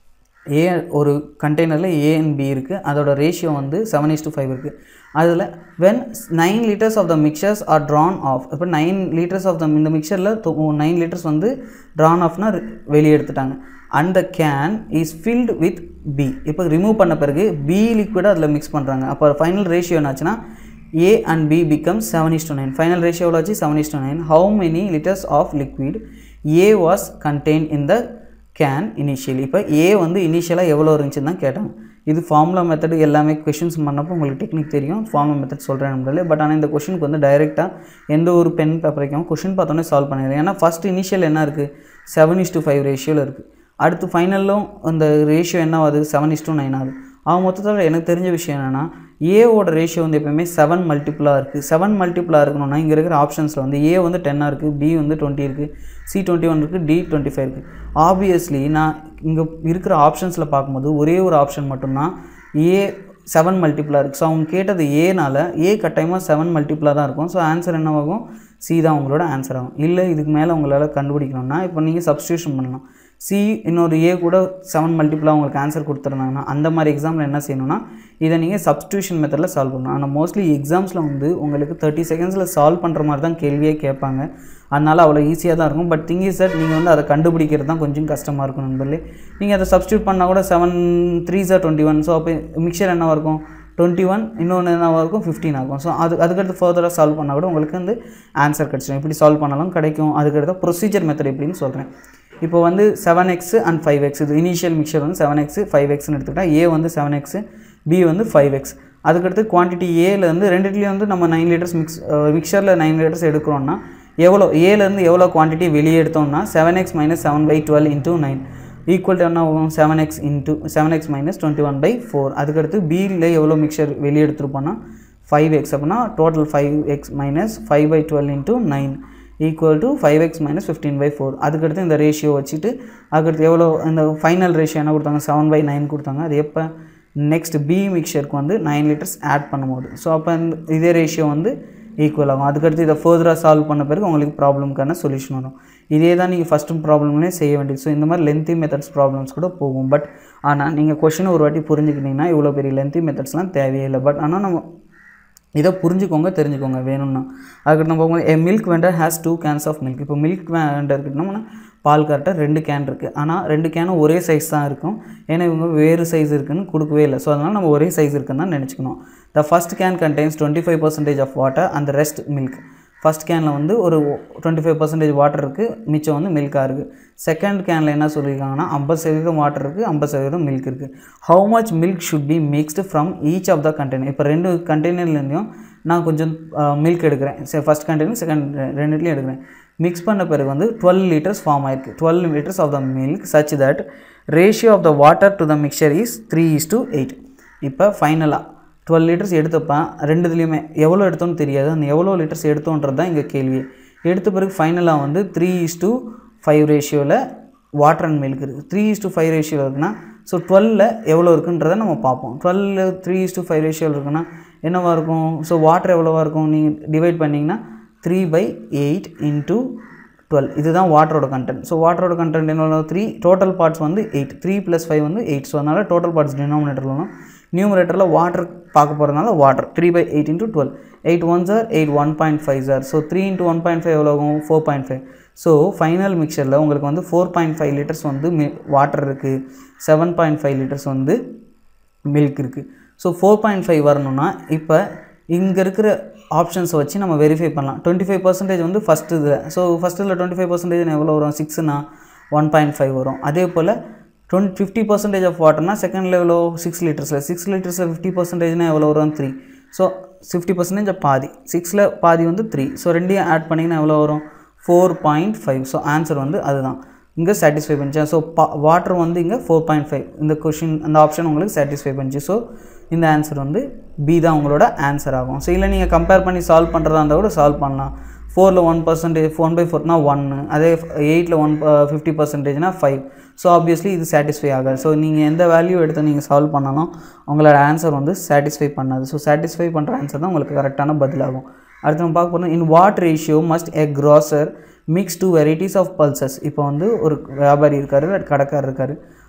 S1: A ஒரு கண்டெய்னரில் ஏ அண்ட் பி இருக்குது அதோட ரேஷியோ வந்து செவன் இஸ் டு ஃபைவ் இருக்குது அதில் when nine litres of the mixtures are drawn off இப்போ nine litres of the இந்த மிக்சரில் நைன் லிட்டர்ஸ் வந்து ட்ரான் ஆஃப்னா வெளியே எடுத்துட்டாங்க and the can is filled with B இப்போ ரிமூவ் பண்ண பிறகு பி லிக்விடை அதில் மிக்ஸ் பண்ணுறாங்க அப்போ ஃபைனல் ரேஷியோ என்னாச்சுன்னா A and B become seven is to nine final ratio எவ்வளோ ஆச்சு seven is to nine how many litres of liquid A was contain in the can initially இப்போ A வந்து இனிஷியலாக எவ்வளோ இருந்துச்சுன்னு தான் கேட்டாங்க இது ஃபார்முலா மெத்தடு எல்லாமே கொஷின்ஸ் பண்ணப்போ உங்களுக்கு டெக்னிக் தெரியும் ஃபார்முலா மெத்தட் சொல்கிறேன் நம்மளே பட் ஆனால் இந்த கொஷினுக்கு வந்து டைரெக்டாக எந்த ஒரு பென் பேப்பரைக்கும் கொஷின் பார்த்தோன்னே சால்வ் பண்ணிடுறேன் ஏன்னா ஃபஸ்ட் இனிஷியல் என்ன இருக்குது செவன் இஸ் டு ஃபைவ் ரேஷியோவில் இருக்குது அடுத்து ஃபைனலும் அந்த ரேஷியோ என்ன ஆகுது செவன் இஸ் டு நைன் ஆகுது அவன் மொத்தத்தில் எனக்கு தெரிஞ்ச விஷயம் என்னென்னா ஏவோட ரேஷியோ வந்து எப்போயுமே செவன் மல்டிப்புளாக இருக்குது செவன் மல்டிப்புளாக இருக்கணும்னா இங்கே இருக்கிற ஆப்ஷன்ஸில் வந்து ஏ வந்து டென்னாக இருக்குது பி வந்து டுவெண்ட்டி இருக்குது சி டுவெண்ட்டி ஒன் இருக்குது டி டுவெண்ட்டி ஃபைவ் இருக்குது ஆப்வியஸ்லி நான் இங்கே இருக்கிற ஆப்ஷன்ஸில் பார்க்கும்போது ஒரே ஒரு ஆப்ஷன் மட்டும்தான் ஏ செவன் மல்டிப்புளாக இருக்குது ஸோ அவங்க கேட்டது ஏனால ஏ கட்டாயமாக செவன் மல்டிப்புளாக தான் இருக்கும் ஸோ ஆன்சர் என்னவாகும் சி தான் உங்களோட ஆன்சர் ஆகும் இல்லை இதுக்கு மேலே உங்களால் கண்டுபிடிக்கணும்னா இப்போ நீங்கள் சப்ஸ்டியூஷன் பண்ணலாம் சி இன்னொரு ஏ கூட செவன் மல்டிப்புளாக உங்களுக்கு ஆன்சர் கொடுத்துருந்தாங்கன்னா அந்த மாதிரி எக்ஸாமில் என்ன செய்யணும்னா இதை நீங்கள் சப்ஸ்டியூஷன் மெத்தடில் சால்வ் பண்ணணும் ஆனால் மோஸ்ட்லி எக்ஸாம்ஸில் வந்து உங்களுக்கு தேர்ட்டி செகண்ட்ஸில் சால்வ் பண்ணுற மாதிரி தான் கேள்வியே கேட்பாங்க அதனால் அவ்வளோ ஈஸியாக தான் இருக்கும் பட் திங் இஸ் தட் நீங்கள் வந்து அதை கண்டுபிடிக்கிறது தான் கொஞ்சம் கஷ்டமாக இருக்கும் நண்பர்களே நீங்கள் அதை சப்ஸ்டியூட் பண்ணால் கூட seven three sir twenty one so அப்போ மிக்சர் என்னவாக இருக்கும் டுவெண்ட்டி ஒன் இன்னொன்று என்னவாக இருக்கும் ஃபிஃப்டீன் ஆகும் ஸோ அது அதுக்கடுத்து ஃபர்தராக சால்வ் பண்ணால் கூட உங்களுக்கு வந்து ஆன்சர் கிடச்சிடும் இப்படி சால்வ் பண்ணாலும் கிடைக்கும் அதுக்கடுத்து ப்ரொசீஜர் மெத்தட் எப்படின்னு சொல்கிறேன் இப்போ வந்து seven X and five X இது இனிஷியல் மிக்சர் வந்து செவன் எக்ஸ் ஃபைவ் எக்ஸ்னு எடுத்துக்கிட்டால் ஏ வந்து செவன் எக்ஸ் பி வந்து ஃபைவ் எக்ஸ் அதுக்கடுத்து குவான்டிட்டி ஏலேருந்து ரெண்டுத்துலேயும் வந்து நம்ம நைன் லிட்டர்ஸ் மிக்ஸ் மிக்சரில் நைன் லிட்டர்ஸ் எடுக்கிறோன்னா எவ்வளோ ஏலேருந்து எவ்வளோ குவான்டிட்டி வெளியே எடுத்தோம்னா seven X minus seven by twelve into nine equal to என்ன ஆகும் seven X into seven X minus twenty one by four அதுக்கடுத்து பியில் எவ்வளோ மிக்சர் வெளியே எடுத்துருப்போம்னா ஃபைவ் எக்ஸ் அப்படின்னா total five X minus five by twelve into nine equal to five X minus fifteen by four அதுக்கடுத்து இந்த ரேஷியோ வச்சுட்டு அதுக்கடுத்து எவ்வளோ இந்த ஃபைனல் ரேஷியோ என்ன கொடுத்தாங்க செவன் பை நைன் கொடுத்தாங்க அது எப்போ நெக்ஸ்ட் பி மிக்சருக்கு வந்து நைன் லிட்டர்ஸ் ஆட் பண்ணும்போது ஸோ அப்போ இந்த இதே ரேஷியோ வந்து ஈக்குவல் ஆகும் அதுக்கடுத்து இதை ஃபர்தராக சால்வ் பண்ண பிறகு உங்களுக்கு ப்ராப்ளம்க்கான சொல்யூஷன் வரும் இதே தான் நீங்கள் ஃபஸ்ட்டு ப்ராப்ளம்லேயே செய்ய வேண்டியது ஸோ இந்த மாதிரி லென்த்தி மெத்தட்ஸ் ப்ராப்ளம்ஸ் கூட போகும் பட் ஆனால் நீங்கள் கொஷினை ஒரு வாட்டி புரிஞ்சுக்கிட்டிங்கன்னா இவ்வளோ பெரிய லென்த்தி மெத்தட்ஸ்லாம் தேவையே இல்லை பட் ஆனால் நம்ம இதை புரிஞ்சுக்கோங்க தெரிஞ்சுக்கோங்க வேணும்னா அதுக்கடுத்து நம்ம பார்க்கும்போது a milk vendor has two cans of milk இப்போ மில்க் வெண்டர் இருக்குன்னா பால் கரெக்டாக ரெண்டு கேன் இருக்குது ஆனால் ரெண்டு கேனும் ஒரே சைஸ் தான் இருக்கும் ஏன்னா இவங்க வேறு சைஸ் இருக்குன்னு கொடுக்கவே இல்லை ஸோ அதனால் நம்ம ஒரே சைஸ் இருக்குன்னு தான் நினச்சிக்கணும் the first can contains twenty five percentage of water அந்த ரெஸ்ட் மில்க் ஃபஸ்ட் கேனில் வந்து ஒரு டுவெண்ட்டி ஃபைவ் பர்சன்டேஜ் வாட்டர் இருக்குது மிச்சம் வந்து மில்காக இருக்குது செகண்ட் கேனில் என்ன சொல்லியிருக்காங்கன்னா ஐம்பது சதவீதம் வாட்டர் இருக்குது ஐம்பது சதவீதம் மில்க் இருக்குது how much milk should be mixed from each of the container இப்போ ரெண்டு கண்டெய்னர்லேருந்தையும் நான் கொஞ்சம் மில்க் எடுக்கிறேன் சரி ஃபஸ்ட் கண்டெய்னர் செகண்ட் ரெண்டுலேயும் எடுக்கிறேன் மிக்ஸ் பண்ண பிறகு வந்து டுவெல் லிட்டர்ஸ் ஃபார்ம் ஆயிருக்கு twelve litres of the milk such that ratio of the water to the mixture is three is to eight இப்போ ஃபைனலாக டுவெல் லிட்டர்ஸ் எடுத்தப்பேன் ரெண்டுத்துலேயுமே எவ்வளோ எடுத்தோன்னு தெரியாது அந்த எவ்வளோ லிட்டர்ஸ் எடுத்தோன்றது தான் இங்கே கேள்வி எடுத்த பிறகு ஃபைனலாக வந்து த்ரீ இஸ் டு ஃபைவ் ரேஷியோவில் வாட்டர் அண்ட் மில்க் இருக்குது three is to five ratio இருக்குன்னா ஸோ டுவெல்லில் எவ்வளோ இருக்குன்றதை நம்ம பார்ப்போம் டுவெல்லில் த்ரீ இஸ் டு ஃபைவ் ரேஷியோவில் இருக்குன்னா என்னவாக இருக்கும் ஸோ வாட்டர் எவ்வளோவா இருக்கும் நீங்கள் டிவைட் பண்ணிங்கன்னா three by eight into twelve இதுதான் வாட்டரோட கண்டென்ட் ஸோ வாட்டரோட கண்டென்ட் என்ன த்ரீ டோட்டல் பார்ட்ஸ் வந்து எயிட் த்ரீ ப்ளஸ் ஃபைவ் வந்து எயிட் ஸோ அதனால் டோட்டல் பார்ட்ஸ் டினாமினேட்டர்லாம் நியூமரேட்டரில் வாட்டர் பார்க்க போகிறதுனால water three by eight into twelve eight one sir eight one point five sir so three into one point five எவ்வளோ ஆகும் four point five so final மிக்சரில் உங்களுக்கு வந்து ஃபோர் பாயிண்ட் ஃபைவ் லிட்டர்ஸ் வந்து மி வாட்டர் இருக்குது செவன் பாயிண்ட் ஃபைவ் லிட்டர்ஸ் வந்து milk இருக்குது ஸோ ஃபோர் பாயிண்ட் ஃபைவ் வரணும்னா இப்போ இங்கே இருக்கிற ஆப்ஷன்ஸை வச்சு நம்ம வெரிஃபை பண்ணலாம் டுவெண்ட்டி ஃபைவ் பர்சன்டேஜ் வந்து ஃபஸ்ட் இதில் ஸோ ஃபஸ்ட் இதில் டுவெண்ட்டி ஃபைவ் பர்சன்டேஜ் எவ்வளோ வரும் சிக்ஸ்னா ஒன் பாயிண்ட் ஃபைவ் வரும் அதே போல் டுவெண்ட் ஃபிஃப்டி பர்சன்டேஜ் ஆஃப் வாட்டர்னா செகண்ட் லெவலோ சிக்ஸ் லிட்டர்ஸில் சிக்ஸ் லிட்டர்ஸில் ஃபிஃப்டி பர்சன்டேஜ்னா எவ்வளோ வரும் த்ரீ ஸோ ஃபிஃப்டி பர்சன்டேஜ் பாதி சிக்ஸில் பாதி வந்து த்ரீ ஸோ ரெண்டையும் ஆட் பண்ணிங்கன்னா எவ்வளோ வரும் four point five so answer வந்து அதுதான் இங்கே சாட்டிஸ்ஃபை பண்ணிச்சு ஸோ பா வாட்டர் வந்து இங்கே ஃபோர் பாயிண்ட் ஃபைவ் இந்த கொஷின் அந்த ஆப்ஷன் உங்களுக்கு சாட்டிஸ்ஃபை பண்ணிச்சு ஸோ இந்த ஆன்சர் வந்து பி தான் உங்களோட ஆன்சர் ஆகும் ஸோ இல்லை நீங்கள் கம்பேர் பண்ணி சால்வ் பண்ணுறதா இருந்தால் கூட சால்வ் பண்ணலாம் ஃபோரில் ஒன் பர்சன்டேஜ் ஒன் பை ஃபோர்னா ஒன்று அதே எயிட்டில் ஒன் ஃபிஃப்டி பர்சன்டேஜ்னா ஃபைவ் ஸோ ஆப்வியஸ்லி இது சாட்டிஸ்ஃபை ஆகாது ஸோ நீங்கள் எந்த வேல்யூ எடுத்து நீங்கள் சால்வ் பண்ணாலும் உங்களோட ஆன்சர் வந்து சாட்டிஸ்ஃபை பண்ணாது ஸோ சாட்டிஸ்ஃபை பண்ணுற ஆன்சர் தான் உங்களுக்கு கரெக்டான பதிலாகும் அடுத்து நம்ம பார்க்க போகிறோம் in what ratio must a grocer mix two varieties of pulses இப்போ வந்து ஒரு வியாபாரி இருக்கார் கடைக்காரர் இருக்கார்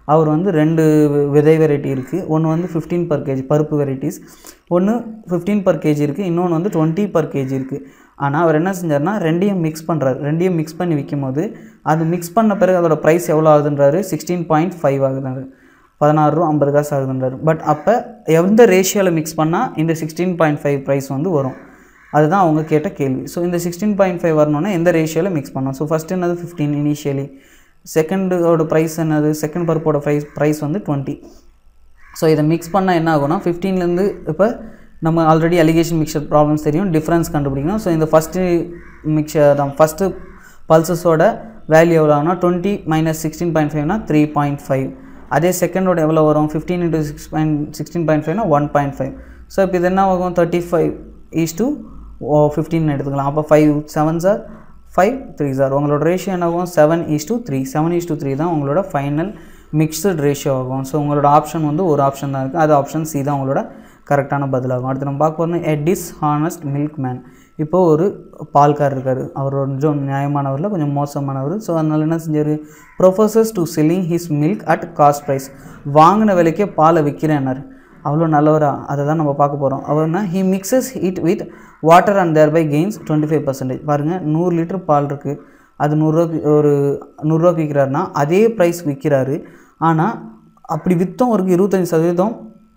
S1: அவர் வந்து ரெண்டு விதை வெரைட்டி இருக்குது ஒன்று வந்து ஃபிஃப்டீன் பர் கேஜி பருப்பு வெரைட்டிஸ் ஒன்று ஃபிஃப்டீன் பர் கேஜி இருக்குது இன்னொன்று வந்து டுவெண்ட்டி பர் கேஜி இருக்குது ஆனால் அவர் என்ன செஞ்சார்னா ரெண்டையும் மிக்ஸ் பண்ணுறாரு ரெண்டையும் மிக்ஸ் பண்ணி விற்கும் போது அது மிக்ஸ் பண்ண பிறகு அதோட ப்ரைஸ் எவ்வளோ ஆகுதுன்றாரு சிக்ஸ்டீன் பாயிண்ட் ஃபைவ் ஆகுதுன்றாரு பதினாறு ரூபா ஐம்பது காசு ஆகுதுன்றாரு பட் அப்போ எந்த ரேஷியோவில் மிக்ஸ் பண்ணால் இந்த சிக்ஸ்டீன் பாயிண்ட் ஃபைவ் ப்ரைஸ் வந்து வரும் அதுதான் அவங்க கேட்ட கேள்வி ஸோ இந்த சிக்ஸ்டீன் பாயிண்ட் ஃபைவ் வரணுன்னா எந்த ரேஷியோவில் மிக்ஸ் பண்ணணும் ஸோ ஃபஸ்ட் என்னது ஃபிஃப்டீன் இனிஷியலி செகண்டோட ப்ரைஸ் என்னது செகண்ட் பருப்போட ப்ரைஸ் ப்ரைஸ் வந்து டுவெண்ட்டி ஸோ இதை மிக்ஸ் பண்ணால் என்ன ஆகும்னா ஃபிஃப்டீன்லேருந்து இப்போ நம்ம ஆல்ரெடி அலிகேஷன் மிக்சர் ப்ராப்ளம்ஸ் தெரியும் டிஃப்ரென்ஸ் கண்டுபிடிக்கணும் ஸோ இந்த ஃபஸ்ட்டு மிக்சர் தான் ஃபஸ்ட்டு பல்சஸோட வேல்யூ எவ்வளோ ஆகுனா twenty minus sixteen point ஃபைவ்னா three point five அதே செகண்டோட எவ்வளோ வரும் fifteen into six point sixteen point ஃபைவ்னா one point five so இப்போ இது என்ன ஆகும் thirty five is to oh fifteen எடுத்துக்கலாம் அப்போ five seven sir five three sir உங்களோட ரேஷியோ என்ன ஆகும் seven is to three seven is to three தான் உங்களோட ஃபைனல் மிக்சடு ரேஷியோ ஆகும் ஸோ உங்களோட ஆப்ஷன் வந்து ஒரு ஆப்ஷன் தான் இருக்குது அது ஆப்ஷன் சி தான் உங்களோட கரெக்டான பதிலாகும் அடுத்து நம்ம பார்க்க போகிறோம் எ டிஸ்ஹானஸ்ட் மில்க் மேன் இப்போ ஒரு பால்கார் இருக்கார் அவர் கொஞ்சம் நியாயமானவரில் கொஞ்சம் மோசமானவர் ஸோ அதனால் என்ன செஞ்சார் professes to selling his milk at cost price வாங்கின விலைக்கே பாலை விற்கிறேன்னாரு அவ்வளோ நல்லவரா அதை தான் நம்ம பார்க்க போகிறோம் அவர்னா he mixes it with water and thereby gains twenty five percentage பாருங்கள் நூறு லிட்டர் பால் இருக்குது அது நூறுரூவாக்கு ஒரு நூறுரூவாக்கு விற்கிறாருன்னா அதே ப்ரைஸ் விற்கிறாரு ஆனால் அப்படி விற்றோம் ஒரு இருபத்தஞ்சி சதவீதம்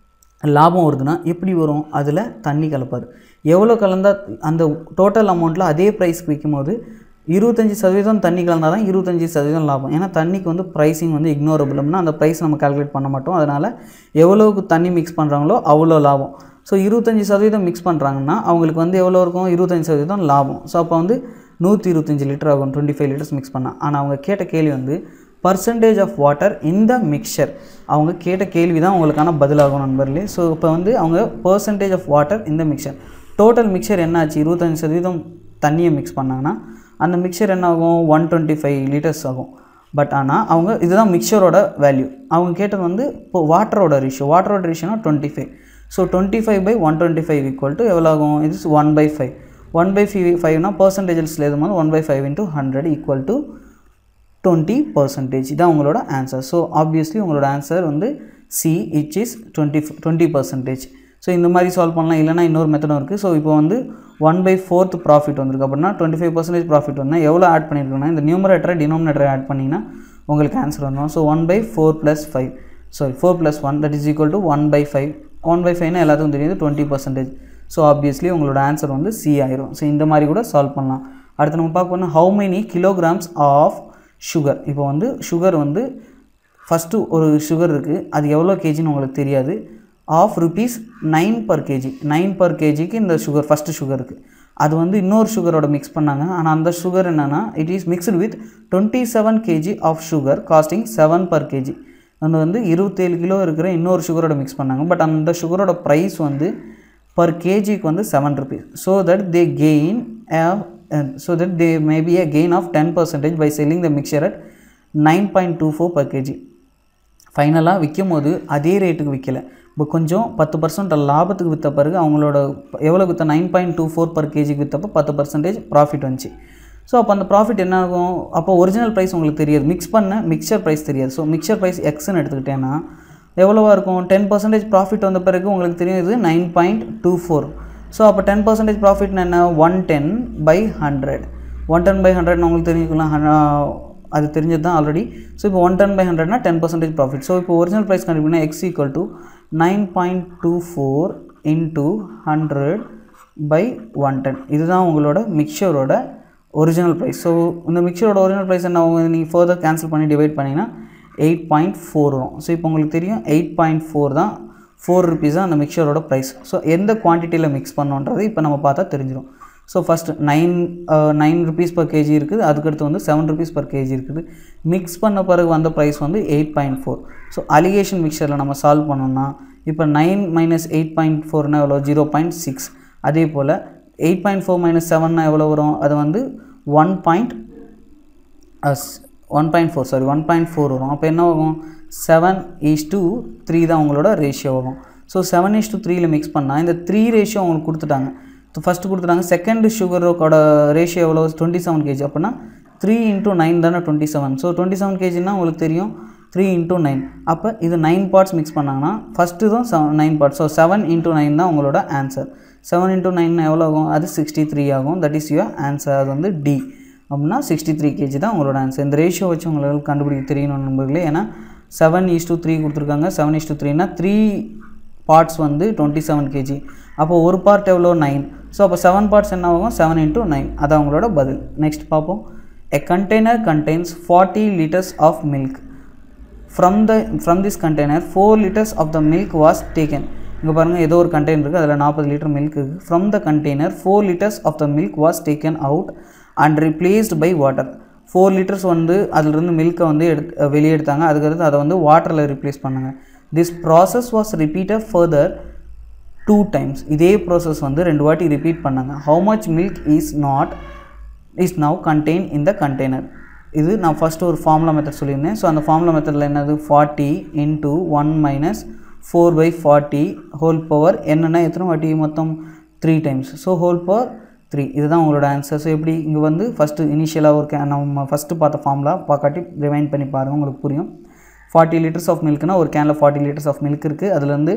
S1: லாபம் வருதுன்னா எப்படி வரும் அதில் தண்ணி கலப்பார் எவ்வளோ கலந்தால் அந்த டோட்டல் அமௌண்ட்டில் அதே ப்ரைஸ்க்கு விற்கும் போது இருபத்தஞ்சி சதவீதம் தண்ணி கலந்தால் தான் இருபத்தஞ்சி சதவீதம் லாபம் ஏன்னா தண்ணிக்கு வந்து ப்ரைஸிங் வந்து இக்னோரபிள்னா அந்த ப்ரைஸ் நம்ம கால்குலேட் பண்ண மாட்டோம் அதனால் எவ்வளோக்கு தண்ணி மிக்ஸ் பண்ணுறாங்களோ அவ்வளோ லாபம் ஸோ இருபத்தஞ்சி சதவீதம் மிக்ஸ் பண்ணுறாங்கன்னா அவங்களுக்கு வந்து எவ்வளோ இருக்கும் இருபத்தஞ்சி சதவீதம் லாபம் ஸோ அப்போ வந்து நூற்றி இருபத்தஞ்சி லிட்டர் ஆகும் டுவெண்ட்டி ஃபைவ் லிட்டர்ஸ் மிக்ஸ் பண்ணால் ஆனால் அவங்க கேட்ட கேள்வி வந்து percentage of water in the mixture அவங்க கேட்ட கேள்வி தான் உங்களுக்கான பதிலாகும் நண்பர்களே ஸோ இப்போ வந்து அவங்க பர்சன்டேஜ் ஆஃப் வாட்டர் இந்த மிக்சர் டோட்டல் மிக்சர் என்ன ஆச்சு இருபத்தஞ்சி சதவீதம் தண்ணியை மிக்ஸ் பண்ணாங்கன்னா அந்த மிக்சர் என்ன ஆகும் ஒன் டுவெண்ட்டி ஃபைவ் லிட்டர்ஸ் ஆகும் பட் ஆனால் அவங்க இதுதான் மிக்சரோட வேல்யூ அவங்க கேட்டது வந்து இப்போ வாட்டரோட ரேஷியோ வாட்டரோட ரேஷியோனா twenty five so twenty five by one twenty five equal to எவ்வளோ ஆகும் இது one by five one by five ஃபைவ்னா பர்சன்டேஜஸில் எழுதும் one by five into hundred equal to twenty percentage இதான் உங்களோட ஆன்சர் ஸோ ஆப்வியஸ்லி உங்களோட ஆன்சர் வந்து C which is twenty twenty percentage so இந்த மாதிரி சால்வ் பண்ணலாம் இல்லைனா இன்னொரு மெத்தடும் இருக்குது ஸோ இப்போ வந்து ஒன் பை ஃபோர்த் ப்ராஃபிட் வந்திருக்கு அப்படின்னா டுவெண்ட்டி ஃபைவ் பர்சன்டேஜ் ப்ராஃபிட் வந்தால் எவ்வளோ ஆட் பண்ணியிருக்கோன்னா இந்த நியூமரேட்டரை டினோமினேட்டரை ஆட் பண்ணிங்கன்னா உங்களுக்கு ஆன்சர் வந்துடும் so one by four plus five sorry four plus one that is equal to one by five one by ஃபைவ்னா எல்லாத்துக்கும் தெரியுது டுவெண்ட்டி பர்சன்டேஜ் ஸோ ஆப்வியஸ்லி உங்களோட ஆன்சர் வந்து சி ஆயிரும் ஸோ இந்த மாதிரி கூட சால்வ் பண்ணலாம் அடுத்து நம்ம பார்க்க போனால் how many kilograms of sugar இப்போ வந்து சுகர் வந்து ஃபஸ்ட்டு ஒரு சுகர் இருக்குது அது எவ்வளோ கேஜின்னு உங்களுக்கு தெரியாது of rupees nine per KG nine per கேஜிக்கு இந்த சுகர் ஃபஸ்ட்டு சுகர் இருக்குது அது வந்து இன்னொரு சுகரோட மிக்ஸ் பண்ணாங்க ஆனால் அந்த சுகர் என்னென்னா it is mixed with twenty seven KG of sugar costing seven per KG அது வந்து இருபத்தேழு கிலோ இருக்கிற இன்னொரு சுகரோட மிக்ஸ் பண்ணாங்க பட் அந்த சுகரோட ப்ரைஸ் வந்து பர் கேஜிக்கு வந்து seven rupees so that they gain so that they may be a gain of ten percentage by selling the mixture at nine point two four per KG ஃபைனலாக விற்கும் போது அதே ரேட்டுக்கு விற்கலை இப்போ கொஞ்சம் பத்து பர்சன்ட் லாபத்துக்கு விற்ற பிறகு அவங்களோட எவ்வளோ விற்ற nine point two four per கேஜிக்கு விற்றப்போ பத்து பர்சன்டேஜ் ப்ராஃபிட் வந்துச்சு ஸோ அப்போ அந்த ப்ராஃபிட் என்ன ஆகும் அப்போ ஒரிஜினல் ப்ரைஸ் உங்களுக்கு தெரியாது மிக்ஸ் பண்ண மிக்சர் ப்ரைஸ் தெரியாது ஸோ மிக்சர் ப்ரைஸ் எக்ஸ்ன்னு எடுத்துக்கிட்டேன்னா எவ்வளோவா இருக்கும் டென் பர்சன்டேஜ் ப்ராஃபிட் வந்த பிறகு உங்களுக்கு தெரியும் இது nine point two four so அப்போ டென் பர்சன்டேஜ் ப்ராஃபிட்னா என்ன one ten by hundred one ten by ஹண்ட்ரட்னு உங்களுக்கு தெரிஞ்சுக்கலாம் அது தெரிஞ்சது தான் ஆல்ரெடி ஸோ இப்போ ஒன் டென் பை ஹண்ட்ரட்னா டென் பர்சன்டேஜ் ப்ராஃபிட் ஸோ இப்போ ஒரிஜினல் ப்ரைஸ் கண்டுபிடினா X equal to nine point two four into hundred by one ten இதுதான் உங்களோட மிக்சரோட ஒரிஜினல் ப்ரைஸ் ஸோ இந்த மிக்சரோட ஒரிஜினல் ப்ரைஸ் என்ன ஆகும் நீங்கள் ஃபர்தர் கேன்சல் பண்ணி டிவைட் பண்ணிங்கன்னா எயிட் பாயிண்ட் ஃபோர் வரும் ஸோ இப்போ உங்களுக்கு தெரியும் எயிட் பாயிண்ட் ஃபோர் தான் ஃபோர் ருபீஸ் தான் அந்த மிக்சரோட ப்ரைஸ் ஸோ எந்த குவான்டிட்டியில் மிக்ஸ் பண்ணோன்றது இப்போ நம்ம பார்த்தா தெரிஞ்சிடும் so first nine nine rupees per KG இருக்குது அதுக்கடுத்து வந்து செவன் ருபீஸ் பர் கேஜி இருக்குது மிக்ஸ் பண்ண பிறகு வந்த ப்ரைஸ் வந்து eight point four so alligation மிக்சரில் நம்ம சால்வ் பண்ணோம்னா இப்போ நைன் மைனஸ் எயிட் பாயிண்ட் ஃபோர்னா எவ்வளோ ஜீரோ பாயிண்ட் சிக்ஸ் அதே போல் எயிட் பாயிண்ட் ஃபோர் மைனஸ் செவன்னா எவ்வளோ வரும் அது வந்து one point one point four sorry one point four வரும் அப்போ என்ன ஆகும் செவன் ஈஸ் டூ த்ரீ தான் உங்களோட ரேஷியோ வரும் ஸோ செவன் ஈஸ் டூ த்ரீயில் மிக்ஸ் பண்ணால் இந்த த்ரீ ரேஷியோ உங்களுக்கு கொடுத்துட்டாங்க ஃபஸ்ட்டு கொடுத்துட்டாங்க செகண்ட் சுகரோட ரேஷியோ எவ்வளோ டுவெண்ட்டி செவன் கேஜி அப்படின்னா த்ரீ இன்ட்டு நைன் தானே twenty seven so twenty seven கேஜினா உங்களுக்கு தெரியும் த்ரீ இன்ட்டு நைன் அப்போ இது நைன் பார்ட்ஸ் மிக்ஸ் பண்ணாங்கன்னா ஃபஸ்ட்டு தான் seven nine parts so seven into nine தான் உங்களோட ஆன்சர் செவன் இன்ட்டு நைன் எவ்வளோ ஆகும் அது சிக்ஸ்டி த்ரீ ஆகும் தட் இஸ் யுவர் ஆன்சர் அது வந்து டி அப்படின்னா சிக்ஸ்டி த்ரீ கேஜி தான் உங்களோட ஆன்சர் இந்த ரேஷியோ வச்சு உங்களுக்கு கண்டுபிடிக்க தெரியணும் நண்பர்களே ஏன்னா செவன் ஈஸ் டூ த்ரீ கொடுத்துருக்காங்க செவன் ஈஸ் டூ த்ரீனா த்ரீ பார்ட்ஸ் வந்து டுவெண்ட்டி செவன் கேஜி அப்போ ஒரு பார்ட் எவ்வளோ நைன் ஸோ அப்போ செவன் பார்ட்ஸ் என்ன ஆகும் செவன் இன்ட்டு நைன் அது அவங்களோட பதில் நெக்ஸ்ட் பார்ப்போம் a container contains forty litres of milk from the from this container four litres of the milk was taken இங்கே பாருங்கள் ஏதோ ஒரு கண்டெய்னர் இருக்குது அதில் நாற்பது லிட்டர் மில்க் இருக்குது from the container four litres of the milk was taken out and replaced by water four litres வந்து அதிலிருந்து மில்கை வந்து எடு வெளியே எடுத்தாங்க அதுக்கடுத்து அதை வந்து வாட்டரில் ரிப்ளேஸ் பண்ணாங்க this process was repeated further two times இதே ப்ராசஸ் வந்து ரெண்டு வாட்டி ரிப்பீட் பண்ணாங்க how much milk is not is now contain in the container இது நான் ஃபஸ்ட்டு ஒரு ஃபார்முலா மெத்தட் சொல்லியிருந்தேன் ஸோ அந்த ஃபார்முலா மெத்தடில் என்னது forty into one minus four by forty whole power என்னென்னா எத்தனை வாட்டி மொத்தம் three times so whole power three இதுதான் உங்களோட ஆன்சர் ஸோ எப்படி இங்கே வந்து ஃபஸ்ட்டு இனிஷியலாக ஒரு கே நம்ம ஃபஸ்ட்டு பார்த்த ஃபார்முலா பார்க்காட்டி ரிமைண்ட் பண்ணி பாருங்கள் உங்களுக்கு புரியும் ஃபார்ட்டி லிட்டர்ஸ் ஆஃப் மில்க்னா ஒரு கேனில் ஃபார்ட்டி லிட்டர்ஸ் ஆஃப் மில்க் இருக்குது அதுலேருந்து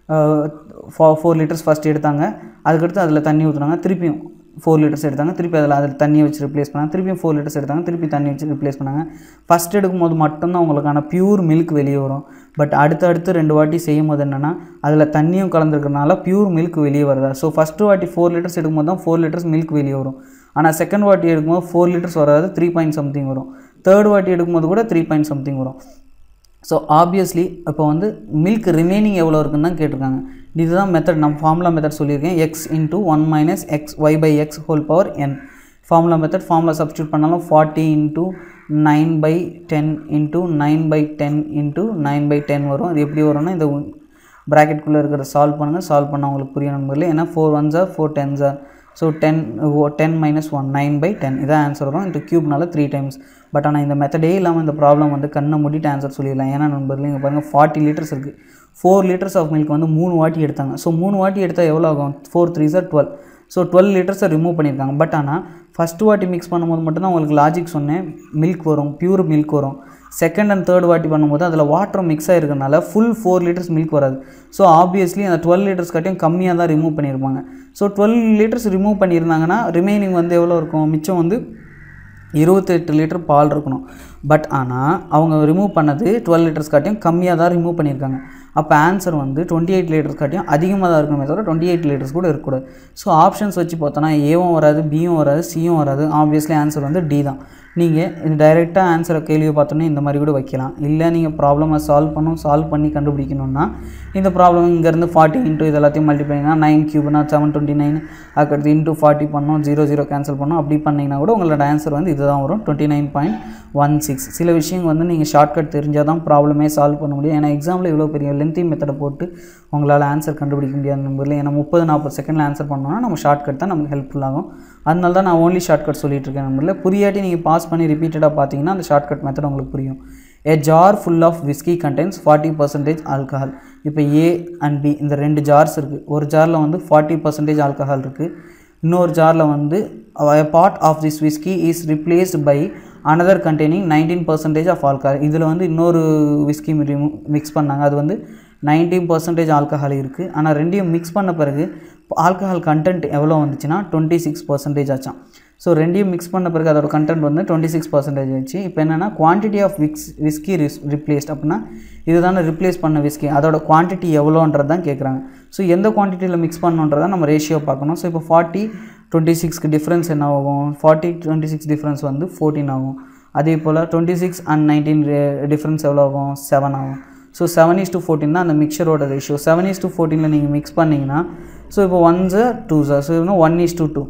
S1: ஃபோர் லிட்டர்ஸ் ஃபஸ்ட் எடுத்தாங்க அதுக்கடுத்து அதில் தண்ணி ஊற்றுனாங்க திருப்பியும் ஃபோர் லிட்டர்ஸ் எடுத்தாங்க திருப்பி அதில் அதில் தண்ணி வச்சு ரிப்ளேஸ் பண்ணாங்க திருப்பியும் ஃபோர் லிட்டர்ஸ் எடுத்தாங்க திருப்பி தண்ணி வச்சு ரிப்ளேஸ் பண்ணாங்க ஃபஸ்ட் எடுக்கும்போது மட்டும்தான் உங்களுக்கான பியூர் மில்க் வெளியே வரும் பட் அடுத்தடுத்து ரெண்டு வாட்டி செய்யும் போது என்னென்னா அதில் தண்ணியும் கலந்துருக்கனால பியூர் மில்க் வெளியே வருதா ஸோ ஃபஸ்ட்டு வாட்டி ஃபோர் லிட்டர்ஸ் எடுக்கும்போது தான் ஃபோர் லிட்டர்ஸ் மில்க் வெளியே வரும் ஆனால் செகண்ட் வாட்டி எடுக்கும்போது ஃபோர் லிட்டர்ஸ் வராது த்ரீ பாயிண்ட் சம்திங் வரும் தேர்ட் வாட்டி எடுக்கும்போது கூட த்ரீ பாயிண்ட் சம்திங் வரும் ஸோ ஆப்வியஸ்லி இப்போ வந்து மில்க் ரிமைனிங் எவ்வளோ இருக்குன்னு தான் கேட்டிருக்காங்க இதுதான் மெத்தட் நம்ம ஃபார்முலா மெத்தட் சொல்லியிருக்கேன் x into one minus x y by X whole power n formula method formula substitute பண்ணாலும் forty into nine by ten into nine by ten into nine by ten வரும் அது எப்படி வரும்னா இந்த ப்ராக்கெட்குள்ளே இருக்கிற solve பண்ணுங்கள் solve பண்ண உங்களுக்கு புரிய நம்பரில் ஏன்னா four one jar four ten jar so ten ten minus one nine by ten இதான் ஆன்சர் வரும் இன்ட்டு க்யூப்னால த்ரீ டைம்ஸ் பட் ஆனால் இந்த மெத்தடே இல்லாமல் இந்த ப்ராப்ளம் வந்து கண்ணை மூடிட்டு ஆன்சர் சொல்லிடலாம் ஏன்னா நண்பர்கள் இங்கே பாருங்கள் ஃபார்ட்டி லிட்டர்ஸ் இருக்குது ஃபோர் லிட்டர்ஸ் ஆஃப் மில்க் வந்து மூணு வாட்டி எடுத்தாங்க ஸோ மூணு வாட்டி எடுத்தால் எவ்வளோ ஆகும் four three sir twelve so twelve லிட்டர்ஸை ரிமூவ் பண்ணியிருக்காங்க பட் ஆனால் ஃபஸ்ட்டு வாட்டி மிக்ஸ் பண்ணும்போது மட்டும்தான் உங்களுக்கு லாஜிக் சொன்னேன் மில்க் வரும் பியூர் மில்க் வரும் செகண்ட் அண்ட் தேர்ட் வாட்டி பண்ணும்போது அதில் வாட்டர் மிக்ஸ் ஆகிருக்கனால ஃபுல் ஃபோர் லிட்டர்ஸ் மில்க் வராது ஸோ ஆப்வியஸ்லி அந்த டுவெல் லிட்டர்ஸ் காட்டியும் கம்மியாக தான் ரிமூவ் பண்ணியிருப்பாங்க ஸோ டுவெல் லிட்டர்ஸ் ரிமூவ் பண்ணியிருந்தாங்கன்னா ரிமைனிங் வந்து எவ்வளோ இருக்கும் மிச்சம் வந்து இருபத்தெட்டு லிட்டர் பால் இருக்கணும் பட் ஆனால் அவங்க ரிமூவ் பண்ணது டுவெல் லிட்டர்ஸ் காட்டியும் கம்மியாக தான் ரிமூவ் பண்ணியிருக்காங்க அப்போ ஆன்சர் வந்து டுவெண்ட்டி எயிட் லிட்டர்ஸ் காட்டியும் அதிகமாக தான் இருக்கணுமே தவிர டுவெண்ட்டி எயிட் லிட்டர்ஸ் கூட இருக்கக்கூடாது ஸோ ஆப்ஷன்ஸ் வச்சு பார்த்தோன்னா ஏவும் வராது பியும் வராது சியும் வராது ஆப்வியஸ்லி ஆன்சர் வந்து டி தான் நீங்கள் இது டைரெக்டாக ஆன்சரை கேள்வியை பார்த்தோன்னே இந்த மாதிரி கூட வைக்கலாம் இல்லை நீங்கள் ப்ராப்ளமை சால்வ் பண்ணும் சால்வ் பண்ணி கண்டுபிடிக்கணும்னா இந்த ப்ராப்ளம் இங்கேருந்து ஃபார்ட்டி இன்ட்டு இது எல்லாத்தையும் மல்டிப்ளைனா நைன் கியூப்னா செவன் டுவெண்ட்டி நைன் அதுக்கடுத்து இன்ட்டு ஃபார்ட்டி பண்ணோம் ஜீரோ ஜீரோ கேன்சல் பண்ணோம் அப்படி பண்ணிங்கன்னா கூட உங்களோட ஆன்சர் வந்து இதுதான் வரும் twenty nine point one six சில விஷயங்கள் வந்து நீங்கள் ஷார்ட்கட் தெரிஞ்சால் தான் ப்ராப்ளமே சால்வ் பண்ண முடியும் ஏன்னா எக்ஸாமில் இவ்வளோ பெரிய லென்த்தி மெத்தடை போட்டு உங்களால் ஆன்சர் கண்டுபிடிக்க முடியாத நம்பரில் ஏன்னா முப்பது நாற்பது செகண்டில் ஆன்சர் பண்ணோம்னா நம்ம ஷார்ட்கட் தான் நமக்கு ஹெல்ப்ஃபுல்லாகும் அதனால தான் நான் ஓன்லி ஷார்ட்கட் சொல்லிட்டு இருக்கேன் நம்பரில் புரியாட்டி நீங்கள் பாஸ் பண்ணி ரிப்பீட்டடாக பார்த்தீங்கன்னா அந்த ஷார்ட்கட் மெத்தட் உங்களுக்கு புரியும் a jar full of whisky contains forty percentage alcohol இப்போ ஏ அண்ட் பி இந்த ரெண்டு ஜார்ஸ் இருக்குது ஒரு ஜாரில் வந்து ஃபார்ட்டி பர்சன்டேஜ் ஆல்கஹால் இருக்குது இன்னொரு ஜாரில் வந்து part of this whisky is replaced by another containing nineteen percentage of alcohol இதில் வந்து இன்னொரு விஸ்கி மிக்ஸ் பண்ணாங்க அது வந்து நைன்டீன் பர்சன்டேஜ் ஆல்கஹால் இருக்குது ஆனால் ரெண்டையும் மிக்ஸ் பண்ண பிறகு ஆல்கஹால் கண்டென்ட் எவ்வளோ வந்துச்சுன்னா டுவெண்ட்டி சிக்ஸ் பர்சன்டேஜ் ஆச்சான் ஸோ ரெண்டையும் மிக்ஸ் பண்ண பிறகு அதோட கண்டென்ட் வந்து டுவெண்ட்டி சிக்ஸ் பர்சன்டேஜ் ஆச்சு இப்போ என்னென்னா குவான்டிட்டி ஆஃப் விக்ஸ் விஸ்கி ரிஸ் ரிப்ளேஸ்ட் அப்படின்னா இதுதானே ரிப்ளேஸ் பண்ண விஸ்கி அதோட குவான்டிட்டி எவ்வளோன்றது தான் கேட்குறாங்க ஸோ எந்த குவான்டிட்டியில் மிக்ஸ் பண்ணணுன்றதை நம்ம ரேஷியோ பார்க்கணும் ஸோ இப்போ ஃபார்ட்டி டுவெண்ட்டி சிக்ஸ்க்கு டிஃப்ரென்ஸ் என்ன ஆகும் ஃபார்ட்டி டுவெண்ட்டி சிக்ஸ் டிஃப்ரென்ஸ் வந்து ஃபோர்டீன் ஆகும் அதே போல் twenty six and nineteen difference எவ்வளோ ஆகும் செவன் ஆகும் so seven is to fourteen தான் அந்த மிக்சரோட ரேஷியோ செவன் இஸ் டு ஃபோர்டீனில் நீங்கள் மிக்ஸ் பண்ணிங்கன்னா ஸோ இப்போ one jar two jar so இன்னும் ஒன் இஸ் டு டூ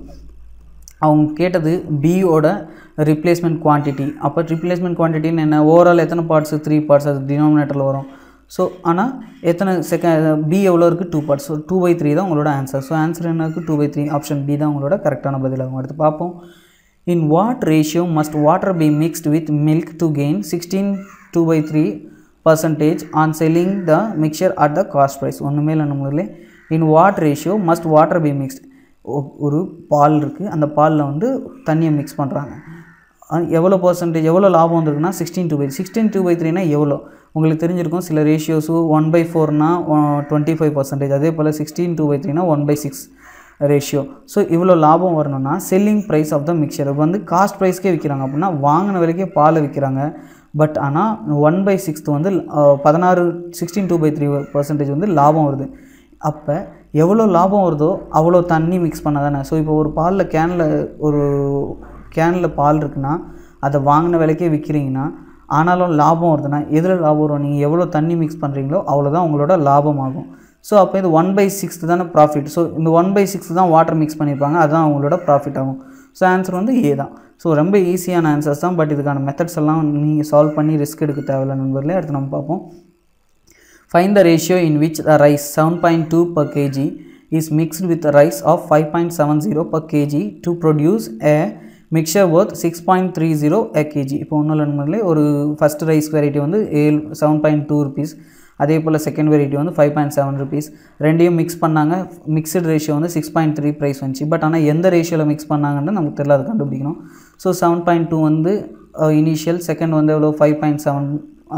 S1: அவங்க கேட்டது பியோட ரிப்ளேஸ்மெண்ட் குவான்டிட்டி அப்போ ரிப்ளேஸ்மெண்ட் குவான்டிட்டின்னு என்ன ஓவரால் எத்தனை பார்ட்ஸு த்ரீ பார்ட்ஸ் அது டினாமினேட்டரில் வரும் ஸோ ஆனால் எத்தனை செகண்ட் பி எவ்வளோ இருக்குது two parts so two by three தான் உங்களோட ஆன்சர் ஸோ ஆன்சர் என்ன இருக்குது two by three option B தான் உங்களோட கரெக்டான பதிலாகும் அடுத்து பார்ப்போம் in what ratio must water be mixed with milk to gain sixteen two by three percentage on selling the mixture at the cost price ஒன்றுமே இல்லை நம்மளே in what ratio must water be mixed ஒரு பால் இருக்குது அந்த பாலில் வந்து தண்ணியை மிக்ஸ் பண்ணுறாங்க எவ்வளோ பர்சன்டேஜ் எவ்வளோ லாபம் வந்திருக்குன்னா sixteen two by sixteen two by த்ரீனா எவ்வளோ உங்களுக்கு தெரிஞ்சிருக்கும் சில ரேஷியோஸு ஒன் பை ஃபோர்னா டுவெண்ட்டி ஃபைவ் பர்சன்டேஜ் அதே போல் சிக்ஸ்டீன் டூ பை த்ரீனா one by six ratio so இவ்வளோ லாபம் வரணும்னா selling price of the mixture இப்போ வந்து காஸ்ட் ப்ரைஸ்க்கே விற்கிறாங்க அப்படின்னா வாங்கின விலைக்கே பாலை விற்கிறாங்க பட் ஆனால் ஒன் பை சிக்ஸ்த் வந்து அஹ், பதினாறு sixteen two by three percentage வந்து லாபம் வருது அப்போ எவ்வளோ லாபம் வருதோ அவ்வளோ தண்ணி மிக்ஸ் பண்ண தானே ஸோ இப்போ ஒரு பாலில் கேனில் ஒரு கேனில் பால் இருக்குன்னா அதை வாங்கின விலைக்கே விற்கிறீங்கன்னா ஆனாலும் லாபம் வருதுன்னா எதில் லாபம் வரும் நீங்கள் எவ்வளோ தண்ணி மிக்ஸ் பண்ணுறீங்களோ அவ்வளோதான் உங்களோட லாபம் ஆகும் ஸோ அப்போ இது ஒன் பை சிக்ஸ்த் தானே ப்ராஃபிட் ஸோ இந்த ஒன் பை சிக்ஸ்த் தான் வாட்டர் மிக்ஸ் பண்ணியிருப்பாங்க அதுதான் அவங்களோட ப்ராஃபிட் ஆகும் ஸோ ஆன்சர் வந்து ஏ தான் ஸோ ரொம்ப ஈஸியான ஆன்சர்ஸ் தான் பட் இதுக்கான மெத்தட்ஸ் எல்லாம் நீங்கள் சால்வ் பண்ணி ரிஸ்க் எடுக்க தேவையில்ல நண்பர்களே அடுத்து நம்ம பார்ப்போம் Find the ratio in which the rice 7.2 per kg is mixed with the rice of 5.70 per kg to produce a mixture worth 6.30 a kg இப்போ ஒன்றும் நண்பர்களே ஒரு ஃபஸ்ட் ரைஸ் வெரைட்டி வந்து ஏழு செவன் பாயிண்ட் டூ ருபீஸ் அதே போல் second variety வந்து five point seven rupees ரெண்டையும் மிக்ஸ் பண்ணாங்க மிக்சடு ரேஷியோ வந்து சிக்ஸ் பாயிண்ட் த்ரீ ப்ரைஸ் வந்துச்சு பட் ஆனால் எந்த ரேஷியோவில் மிக்ஸ் பண்ணாங்கன்னு நமக்கு தெரியல அது கண்டுபிடிக்கணும் ஸோ செவன் பாயிண்ட் டூ வந்து இனிஷியல் செகண்ட் வந்து எவ்வளோ ஃபைவ் பாயிண்ட் செவன்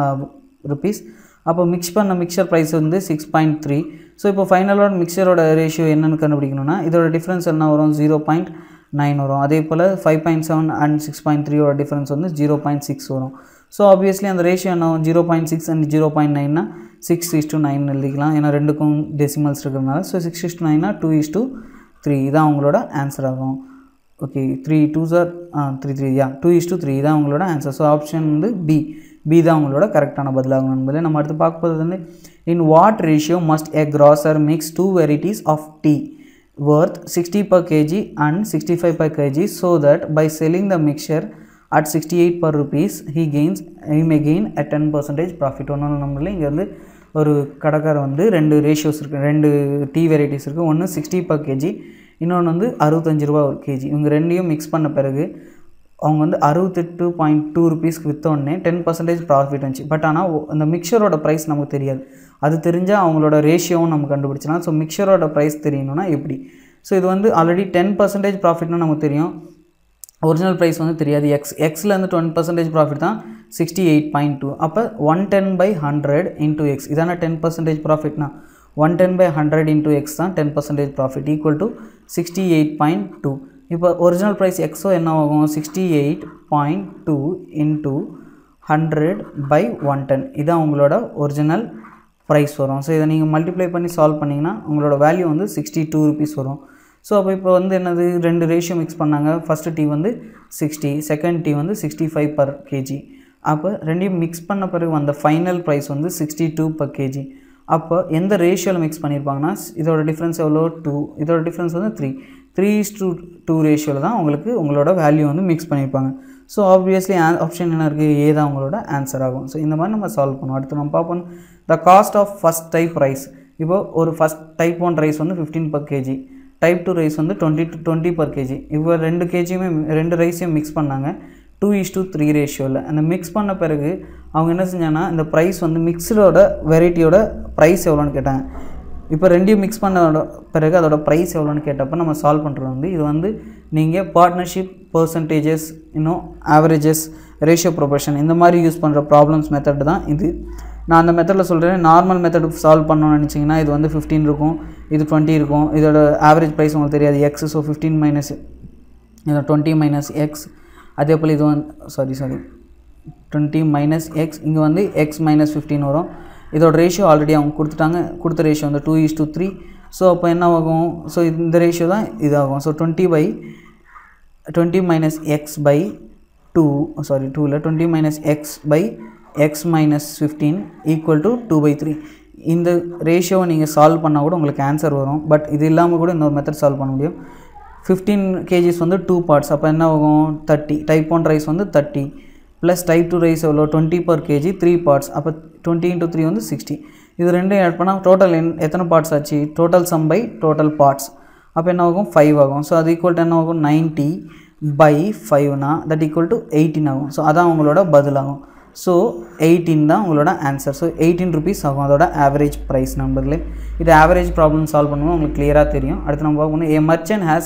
S1: ருபீஸ் அப்போ மிக்ஸ் பண்ண மிக்சர் ப்ரைஸ் வந்து சிக்ஸ் பாயிண்ட் த்ரீ ஸோ இப்போ ஃபைனலோட மிக்சரோட ரேஷியோ என்னென்னு கண்டுபிடிக்கணும்னா இதோட டிஃப்ரென்ஸ் என்ன வரும் ஜீரோ பாயிண்ட் நைன் வரும் அதே போல் five point seven and six point த்ரீயோட டிஃப்ரென்ஸ் வந்து ஜீரோ பாயிண்ட் சிக்ஸ் வரும் ஸோ ஆப்வியஸ்லி அந்த ரேஷியோ என்ன zero point six and zero point நைன்னா சிக்ஸ் இஸ் டு நைன் எழுதிக்கலாம் ஏன்னா ரெண்டுக்கும் டெசிமல்ஸ் இருக்கிறதுனால ஸோ சிக்ஸ் இஸ் டு நைன்னா டூ இஸ் டு த்ரீ இதான் உங்களோட ஆன்சர் ஆகும் okay three two sir three three yeah two is to three தான் உங்களோட ஆன்சர் ஸோ ஆப்ஷன் வந்து பி பி தான் உங்களோட கரெக்டான பதிலாகும் என்பதை நம்ம அடுத்து பார்க்க போகிறது வந்து in what ratio must a grocer mix two varieties of tea worth 60 per kg and 65 per kg so that by selling the mixture at 68 per rupees he gains he may gain a 10 percentage profit ஒன்றும் நம்மள இங்கே வந்து ஒரு கடைக்காரர் வந்து ரெண்டு ratios இருக்குது ரெண்டு டீ வெரைட்டிஸ் இருக்குது ஒன்று சிக்ஸ்டி பர் கேஜி இன்னொன்று வந்து அறுபத்தஞ்சு ரூபா ஒரு கேஜி இவங்க ரெண்டையும் மிக்ஸ் பண்ண பிறகு அவங்க வந்து அறுபத்தெட்டு பாயிண்ட் டூ ருபீஸ்க்கு விற்றோடனே டென் பர்சன்டேஜ் ப்ராஃபிட் வந்துச்சு பட் ஆனால் அந்த மிக்சரோட ப்ரைஸ் நமக்கு தெரியாது அது தெரிஞ்சால் அவங்களோட ரேஷியோவும் நம்ம கண்டுபிடிச்சலாம் ஸோ மிக்சரோட ப்ரைஸ் தெரியணும்னா எப்படி ஸோ இது வந்து ஆல்ரெடி டென் பர்சன்டேஜ் ப்ராஃபிட்னு நமக்கு தெரியும் ஒரிஜினல் ப்ரைஸ் வந்து தெரியாது எக்ஸ் எக்ஸ்லேருந்து டுவெண்ட்டி பர்சன்டேஜ் ப்ராஃபிட் தான் சிக்ஸ்டி எயிட் பாயிண்ட் டூ அப்போ one ten by hundred into x இதான டென் பர்சன்டேஜ் ப்ராஃபிட்னா one ten by hundred into x தான் ten percentage profit equal to sixty eight point two இப்போ original price எக்ஸோ என்ன ஆகும் sixty eight point two into hundred by one ten இதான் உங்களோட original price வரும் ஸோ இதை நீங்கள் மல்டிப்ளை பண்ணி சால்வ் பண்ணிங்கன்னா உங்களோட வேல்யூ வந்து சிக்ஸ்டி டூ ருபீஸ் வரும் ஸோ அப்போ இப்போ வந்து என்னது ரெண்டு ரேஷியோ மிக்ஸ் பண்ணாங்க ஃபஸ்ட்டு டீ வந்து சிக்ஸ்டி செகண்ட் டீ வந்து சிக்ஸ்டி ஃபைவ் பர் கேஜி அப்போ ரெண்டையும் மிக்ஸ் பண்ண பிறகு வந்த ஃபைனல் ப்ரைஸ் வந்து சிக்ஸ்டி டூ பர் கேஜி அப்போ எந்த ரேஷியோவில் மிக்ஸ் பண்ணியிருப்பாங்கன்னா இதோட டிஃப்ரென்ஸ் எவ்வளோ டூ இதோட டிஃப்ரென்ஸ் வந்து three three is to two ரேஷியோவில் தான் உங்களுக்கு உங்களோட வேல்யூ வந்து மிக்ஸ் பண்ணியிருப்பாங்க ஸோ ஆப்வியஸ்லி ஆப்ஷன் என்ன இருக்குது ஏ தான் உங்களோட ஆன்சர் ஆகும் ஸோ இந்த மாதிரி நம்ம சால்வ் பண்ணுவோம் அடுத்து நம்ம பார்ப்போம் the cost of first type rice இப்போ ஒரு ஃபஸ்ட் டைப் ஒன் ரைஸ் வந்து fifteen per KG type two rice வந்து twenty to twenty per KG இப்போ ரெண்டு கேஜியுமே ரெண்டு ரைஸையும் மிக்ஸ் பண்ணாங்க டூ இஸ் டூ த்ரீ ரேஷியோவில் அந்த மிக்ஸ் பண்ண பிறகு அவங்க என்ன செஞ்சாங்கன்னா இந்த ப்ரைஸ் வந்து மிக்ஸரோட வெரைட்டியோட ப்ரைஸ் எவ்வளோன்னு கேட்டாங்க இப்போ ரெண்டையும் மிக்ஸ் பண்ண பிறகு அதோட ப்ரைஸ் எவ்வளோன்னு கேட்டப்போ நம்ம சால்வ் பண்ணுறது வந்து இது வந்து நீங்கள் பார்ட்னர்ஷிப் பர்சன்டேஜஸ் இன்னும் ஆவரேஜஸ் ரேஷியோ ப்ரொபோர்ஷன் இந்த மாதிரி யூஸ் பண்ணுற ப்ராப்ளம்ஸ் மெத்தட் தான் இது நான் அந்த மெத்தடில் சொல்கிறேன் நார்மல் மெத்தட் சால்வ் பண்ணணும்னு நினச்சிங்கன்னா இது வந்து ஃபிஃப்டீன் இருக்கும் இது டுவெண்ட்டி இருக்கும் இதோட ஆவரேஜ் ப்ரைஸ் உங்களுக்கு தெரியாது எக்ஸ் ஸோ ஃபிஃப்டீன் மைனஸ் இதோட டுவெண்ட்டி மைனஸ் எக்ஸ் அதே போல் இது வந்து sorry sorry twenty minus x இங்கே வந்து எக்ஸ் மைனஸ் ஃபிஃப்டீன் வரும் இதோட ரேஷியோ ஆல்ரெடி அவங்க கொடுத்துட்டாங்க கொடுத்த ரேஷியோ வந்து two is to three so அப்போ என்ன ஆகும் ஸோ இந்த ரேஷியோ தான் இதாகும் so twenty by twenty minus x by two sorry டூவில் twenty minus x by x minus fifteen equal to two by three இந்த ரேஷியோவை நீங்கள் சால்வ் பண்ணால் கூட உங்களுக்கு ஆன்சர் வரும் பட் இது இல்லாமல் கூட இன்னொரு மெத்தட் சால்வ் பண்ண முடியும் ஃபிஃப்டீன் கேஜிஸ் வந்து டூ பார்ட்ஸ் அப்போ என்ன ஆகும் தேர்ட்டி டைப் ஒன் ரைஸ் வந்து thirty plus type two rice எவ்வளோ twenty per KG three parts அப்போ டுவெண்ட்டி இன்ட்டு த்ரீ வந்து சிக்ஸ்டி இது ரெண்டையும் ஆட் பண்ணால் டோட்டல் என் எத்தனை பார்ட்ஸ் ஆச்சு total sum by total parts அப்போ என்ன ஆகும் ஃபைவ் ஆகும் ஸோ அது ஈக்குவல் டு என்ன ஆகும் நைன்ட்டி பை ஃபைவ்னா தட் ஈக்குவல் டு எயிட்டீன் ஆகும் ஸோ அதான் உங்களோட பதிலாகும் ஸோ எயிட்டீன் தான் உங்களோட ஆன்சர் ஸோ எயிட்டீன் ருபீஸ் ஆகும் அதோட ஆவரேஜ் ப்ரைஸ் நம்பர்களே இது ஆவரேஜ் ப்ராப்ளம் சால்வ் பண்ணுவோம் உங்களுக்கு கிளியராக தெரியும் அடுத்து நம்ம பார்க்கணும் a merchant has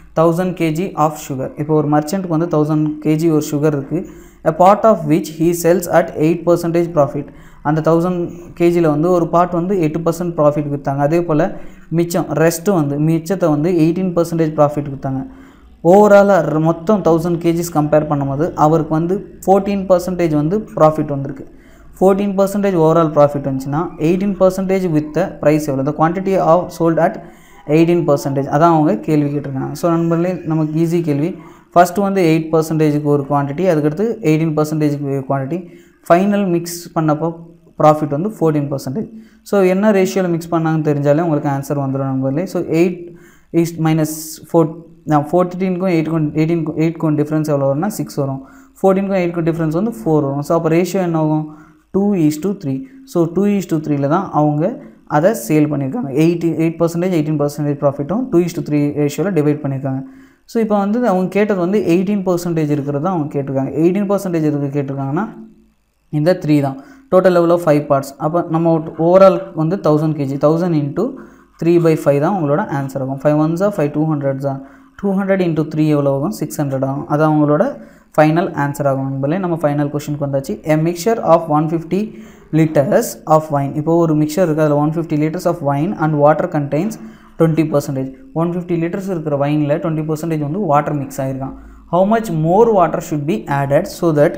S1: thousand KG of sugar இப்போ ஒரு மர்ச்சென்ட்டுக்கு வந்து தௌசண்ட் கேஜி ஒரு சுகர் இருக்குது a part of which he sells at eight percentage profit அந்த தௌசண்ட் கேஜியில் வந்து ஒரு பார்ட் வந்து எட்டு பர்சன்ட் ப்ராஃபிட் விற்றாங்க அதே போல் மிச்சம் ரெஸ்ட்டு வந்து மிச்சத்தை வந்து எயிட்டீன் பர்சன்டேஜ் ப்ராஃபிட் விற்றாங்க ஓவராலாக மொத்தம் தௌசண்ட் கேஜிஸ் கம்பேர் பண்ணும்போது அவருக்கு வந்து ஃபோர்டீன் பர்சன்டேஜ் வந்து ப்ராஃபிட் வந்திருக்கு ஃபோர்டீன் பர்சன்டேஜ் ஓவரால் ப்ராஃபிட் வந்துச்சுன்னா எயிட்டீன் பர்சன்டேஜ் வித் ப்ரைஸ் எவ்வளோ the quantity of sold at eighteen percentage அதான் அவங்க கேள்வி கேட்டிருக்காங்க ஸோ நண்பர்களே நமக்கு ஈஸி கேள்வி ஃபஸ்ட்டு வந்து எயிட் பர்சன்டேஜுக்கு ஒரு குவான்டிட்டி அதுக்கடுத்து எயிட்டீன் பர்சன்டேஜுக்கு குவான்டிட்டி ஃபைனல் மிக்ஸ் பண்ணப்போ ப்ராஃபிட் வந்து ஃபோர்டீன் பர்சன்டேஜ் ஸோ என்ன ரேஷியோவில் மிக்ஸ் பண்ணாங்கன்னு தெரிஞ்சாலே உங்களுக்கு ஆன்சர் வந்துடும் நண்பர்களே so eight is minus four ஃபோர்டீனுக்கும் எயிட்டுக்கும் எயிட்டீன் எயிட்க்கும் டிஃப்ரென்ஸ் எவ்வளோ வரும்னா சிக்ஸ் வரும் ஃபோர்டீனுக்கும் எயிட்க்கும் டிஃப்ரென்ஸ் வந்து ஃபோர் வரும் ஸோ அப்போ ரேஷியோ என்ன ஆகும் two is two three so two is two த்ரீல தான் அவங்க அதை சேல் பண்ணியிருக்காங்க eighty eight percentage eighteen percentage ப்ராஃபிட்டும் டூ இஸ் டூ த்ரீ ரேஷியோவில் டிவைட் பண்ணியிருக்காங்க ஸோ இப்போ வந்து அவங்க கேட்டது வந்து எயிட்டீன் பர்சன்டேஜ் இருக்கிறது தான் அவங்க கேட்டிருக்காங்க எயிட்டீன் பர்சன்டேஜ் இருக்கு கேட்டிருக்காங்கன்னா இந்த த்ரீ தான் total level of five parts அப்போ நம்ம ஓவரால் வந்து thousand KG thousand into three by five தான் உங்களோட ஆன்சர் ஆகும் ஃபைவ் ஒன்ஸா ஃபைவ் டூ ஹண்ட்ரட் தான் டூ ஹண்ட்ரட் இன்ட்டு த்ரீ எவ்வளோ ஆகும் சிக்ஸ் ஹண்ட்ரட் ஆகும் அது அவங்களோட ஃபைனல் ஆன்சர் ஆகும் நண்பர்களே நம்ம ஃபைனல் கொஷனுக்கு வந்தாச்சு a mixture of one fifty litres of wine இப்போ ஒரு மிக்சர் இருக்குது அதில் one fifty litres of wine and water contains twenty percentage one fifty litres இருக்கிற வைனில் டுவெண்ட்டி பர்சன்டேஜ் வந்து வாட்டர் மிக்ஸ் ஆகிருக்கான் how much more water should be added so that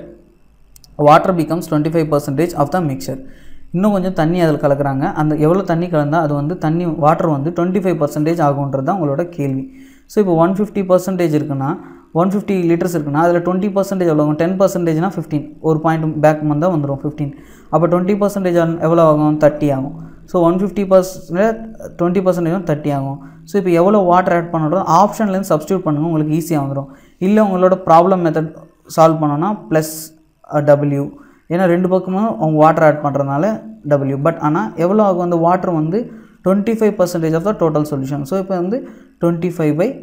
S1: water becomes twenty five percentage of the mixture இன்னும் கொஞ்சம் தண்ணி அதில் கலக்குறாங்க அந்த எவ்வளோ தண்ணி கலந்தால் அது வந்து தண்ணி வாட்டர் வந்து டுவெண்ட்டி ஃபைவ் பர்சன்டேஜ் ஆகுன்றது தான் உங்களோட கேள்வி ஸோ இப்போ ஒன் ஃபிஃப்டி பர்சன்டேஜ் இருக்குன்னா ஒன் ஃபிஃப்டி லிட்டர்ஸ் இருக்குன்னா அதில் டுவெண்ட்டி பர்சன்டேஜ் எவ்வளோ ஆகும் டென் பர்சன்டேஜ்னா ஃபிஃப்டீன் ஒரு பாயிண்ட் பேக் வந்தால் வந்துடும் ஃபிஃப்டீன் அப்போ டுவெண்ட்டி பர்சன்டேஜ் எவ்வளோ ஆகும் தேர்ட்டி ஆகும் so one fifty percent twenty பர்சன்டேஜும் தேர்ட்டி ஆகும் ஸோ இப்போ எவ்வளோ வாட்டர் ஆட் பண்ணுறோம் ஆப்ஷன்லேருந்து சப்ஸ்டியூட் பண்ணுங்கள் உங்களுக்கு ஈஸியாக வந்துடும் இல்லை உங்களோட ப்ராப்ளம் மெத்தட் சால்வ் பண்ணோன்னா ப்ளஸ் டபிள்யூ ஏன்னா ரெண்டு பக்கமும் அவங்க வாட்டர் ஆட் பண்ணுறதுனால டபிள்யூ பட் ஆனால் எவ்வளோ ஆகும் அந்த வாட்டர் வந்து twenty five percentage of the total solution so இப்போ வந்து டுவெண்ட்டி ஃபைவ் பை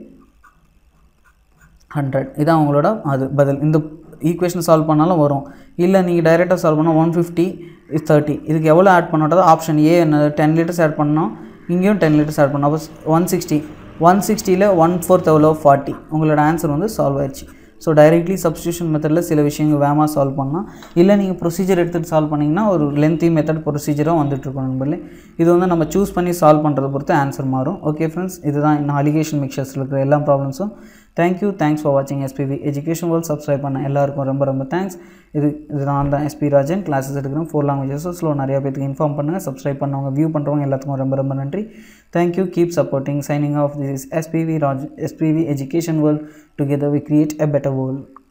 S1: ஹண்ட்ரட் இதான் உங்களோட அது பதில் இந்த ஈக்குவேஷன் சால்வ் பண்ணாலும் வரும் இல்லை நீங்கள் டைரெக்டாக சால்வ் பண்ணால் ஒன் ஃபிஃப்டி இஸ் தேர்ட்டி இதுக்கு எவ்வளோ ஆட் பண்ணோட்டோ ஆப்ஷன் ஏ என்ன டென் லிட்டர்ஸ் ஆட் பண்ணோம் இங்கேயும் டென் லிட்டர்ஸ் ஆட் பண்ணோம் அப்போ ஒன் சிக்ஸ்டி ஒன் சிக்ஸ்டியில் ஒன் ஃபோர்த் எவ்வளோ ஃபார்ட்டி உங்களோட ஆன்சர் வந்து சால்வ் ஆயிடுச்சு ஸோ டைரெக்ட்லி சப்ஸ்டியூஷன் மெத்தடில் சில விஷயங்கள் வேகமாக சால்வ் பண்ணலாம் இல்லை நீங்கள் ப்ரொசீஜர் எடுத்துகிட்டு சால்வ் பண்ணிங்கன்னா ஒரு லென்த்தி மெத்தட் ப்ரொசீஜரும் வந்துட்டுருக்கும் நண்பர்களே இது வந்து நம்ம சூஸ் பண்ணி சால்வ் பண்ணுறதை பொறுத்து ஆன்சர் மாறும் ஓகே ஃப்ரெண்ட்ஸ் இதுதான் இந்த அலிகேஷன் மிக்சர்ஸில் இருக்கிற எல்லா ப்ராப்ளம்ஸும் தேங்க்யூ தேங்க்ஸ் ஃபார் வாட்சிங் எஸ்பிவி எஜுகேஷன் வேர்ல்ட் சப்ஸ்கிரைப் பண்ண எல்லாருக்கும் ரொம்ப ரொம்ப தேங்க்ஸ் இது இது நான் தான் எஸ்பி ராஜன் கிளாஸஸ் எடுக்கிறேன் ஃபோர் லாங்குவேஜஸும் ஸ்லோ நிறையா பேருக்கு இன்ஃபார்ம் பண்ணுங்கள் சப்ஸ்கிரைப் பண்ணவங்க வியூ பண்ணுறவங்க எல்லாத்துக்கும் ரொம்ப ரொம்ப நன்றி thank you keep supporting signing off this is SPV Raj SPV education world together we create a better world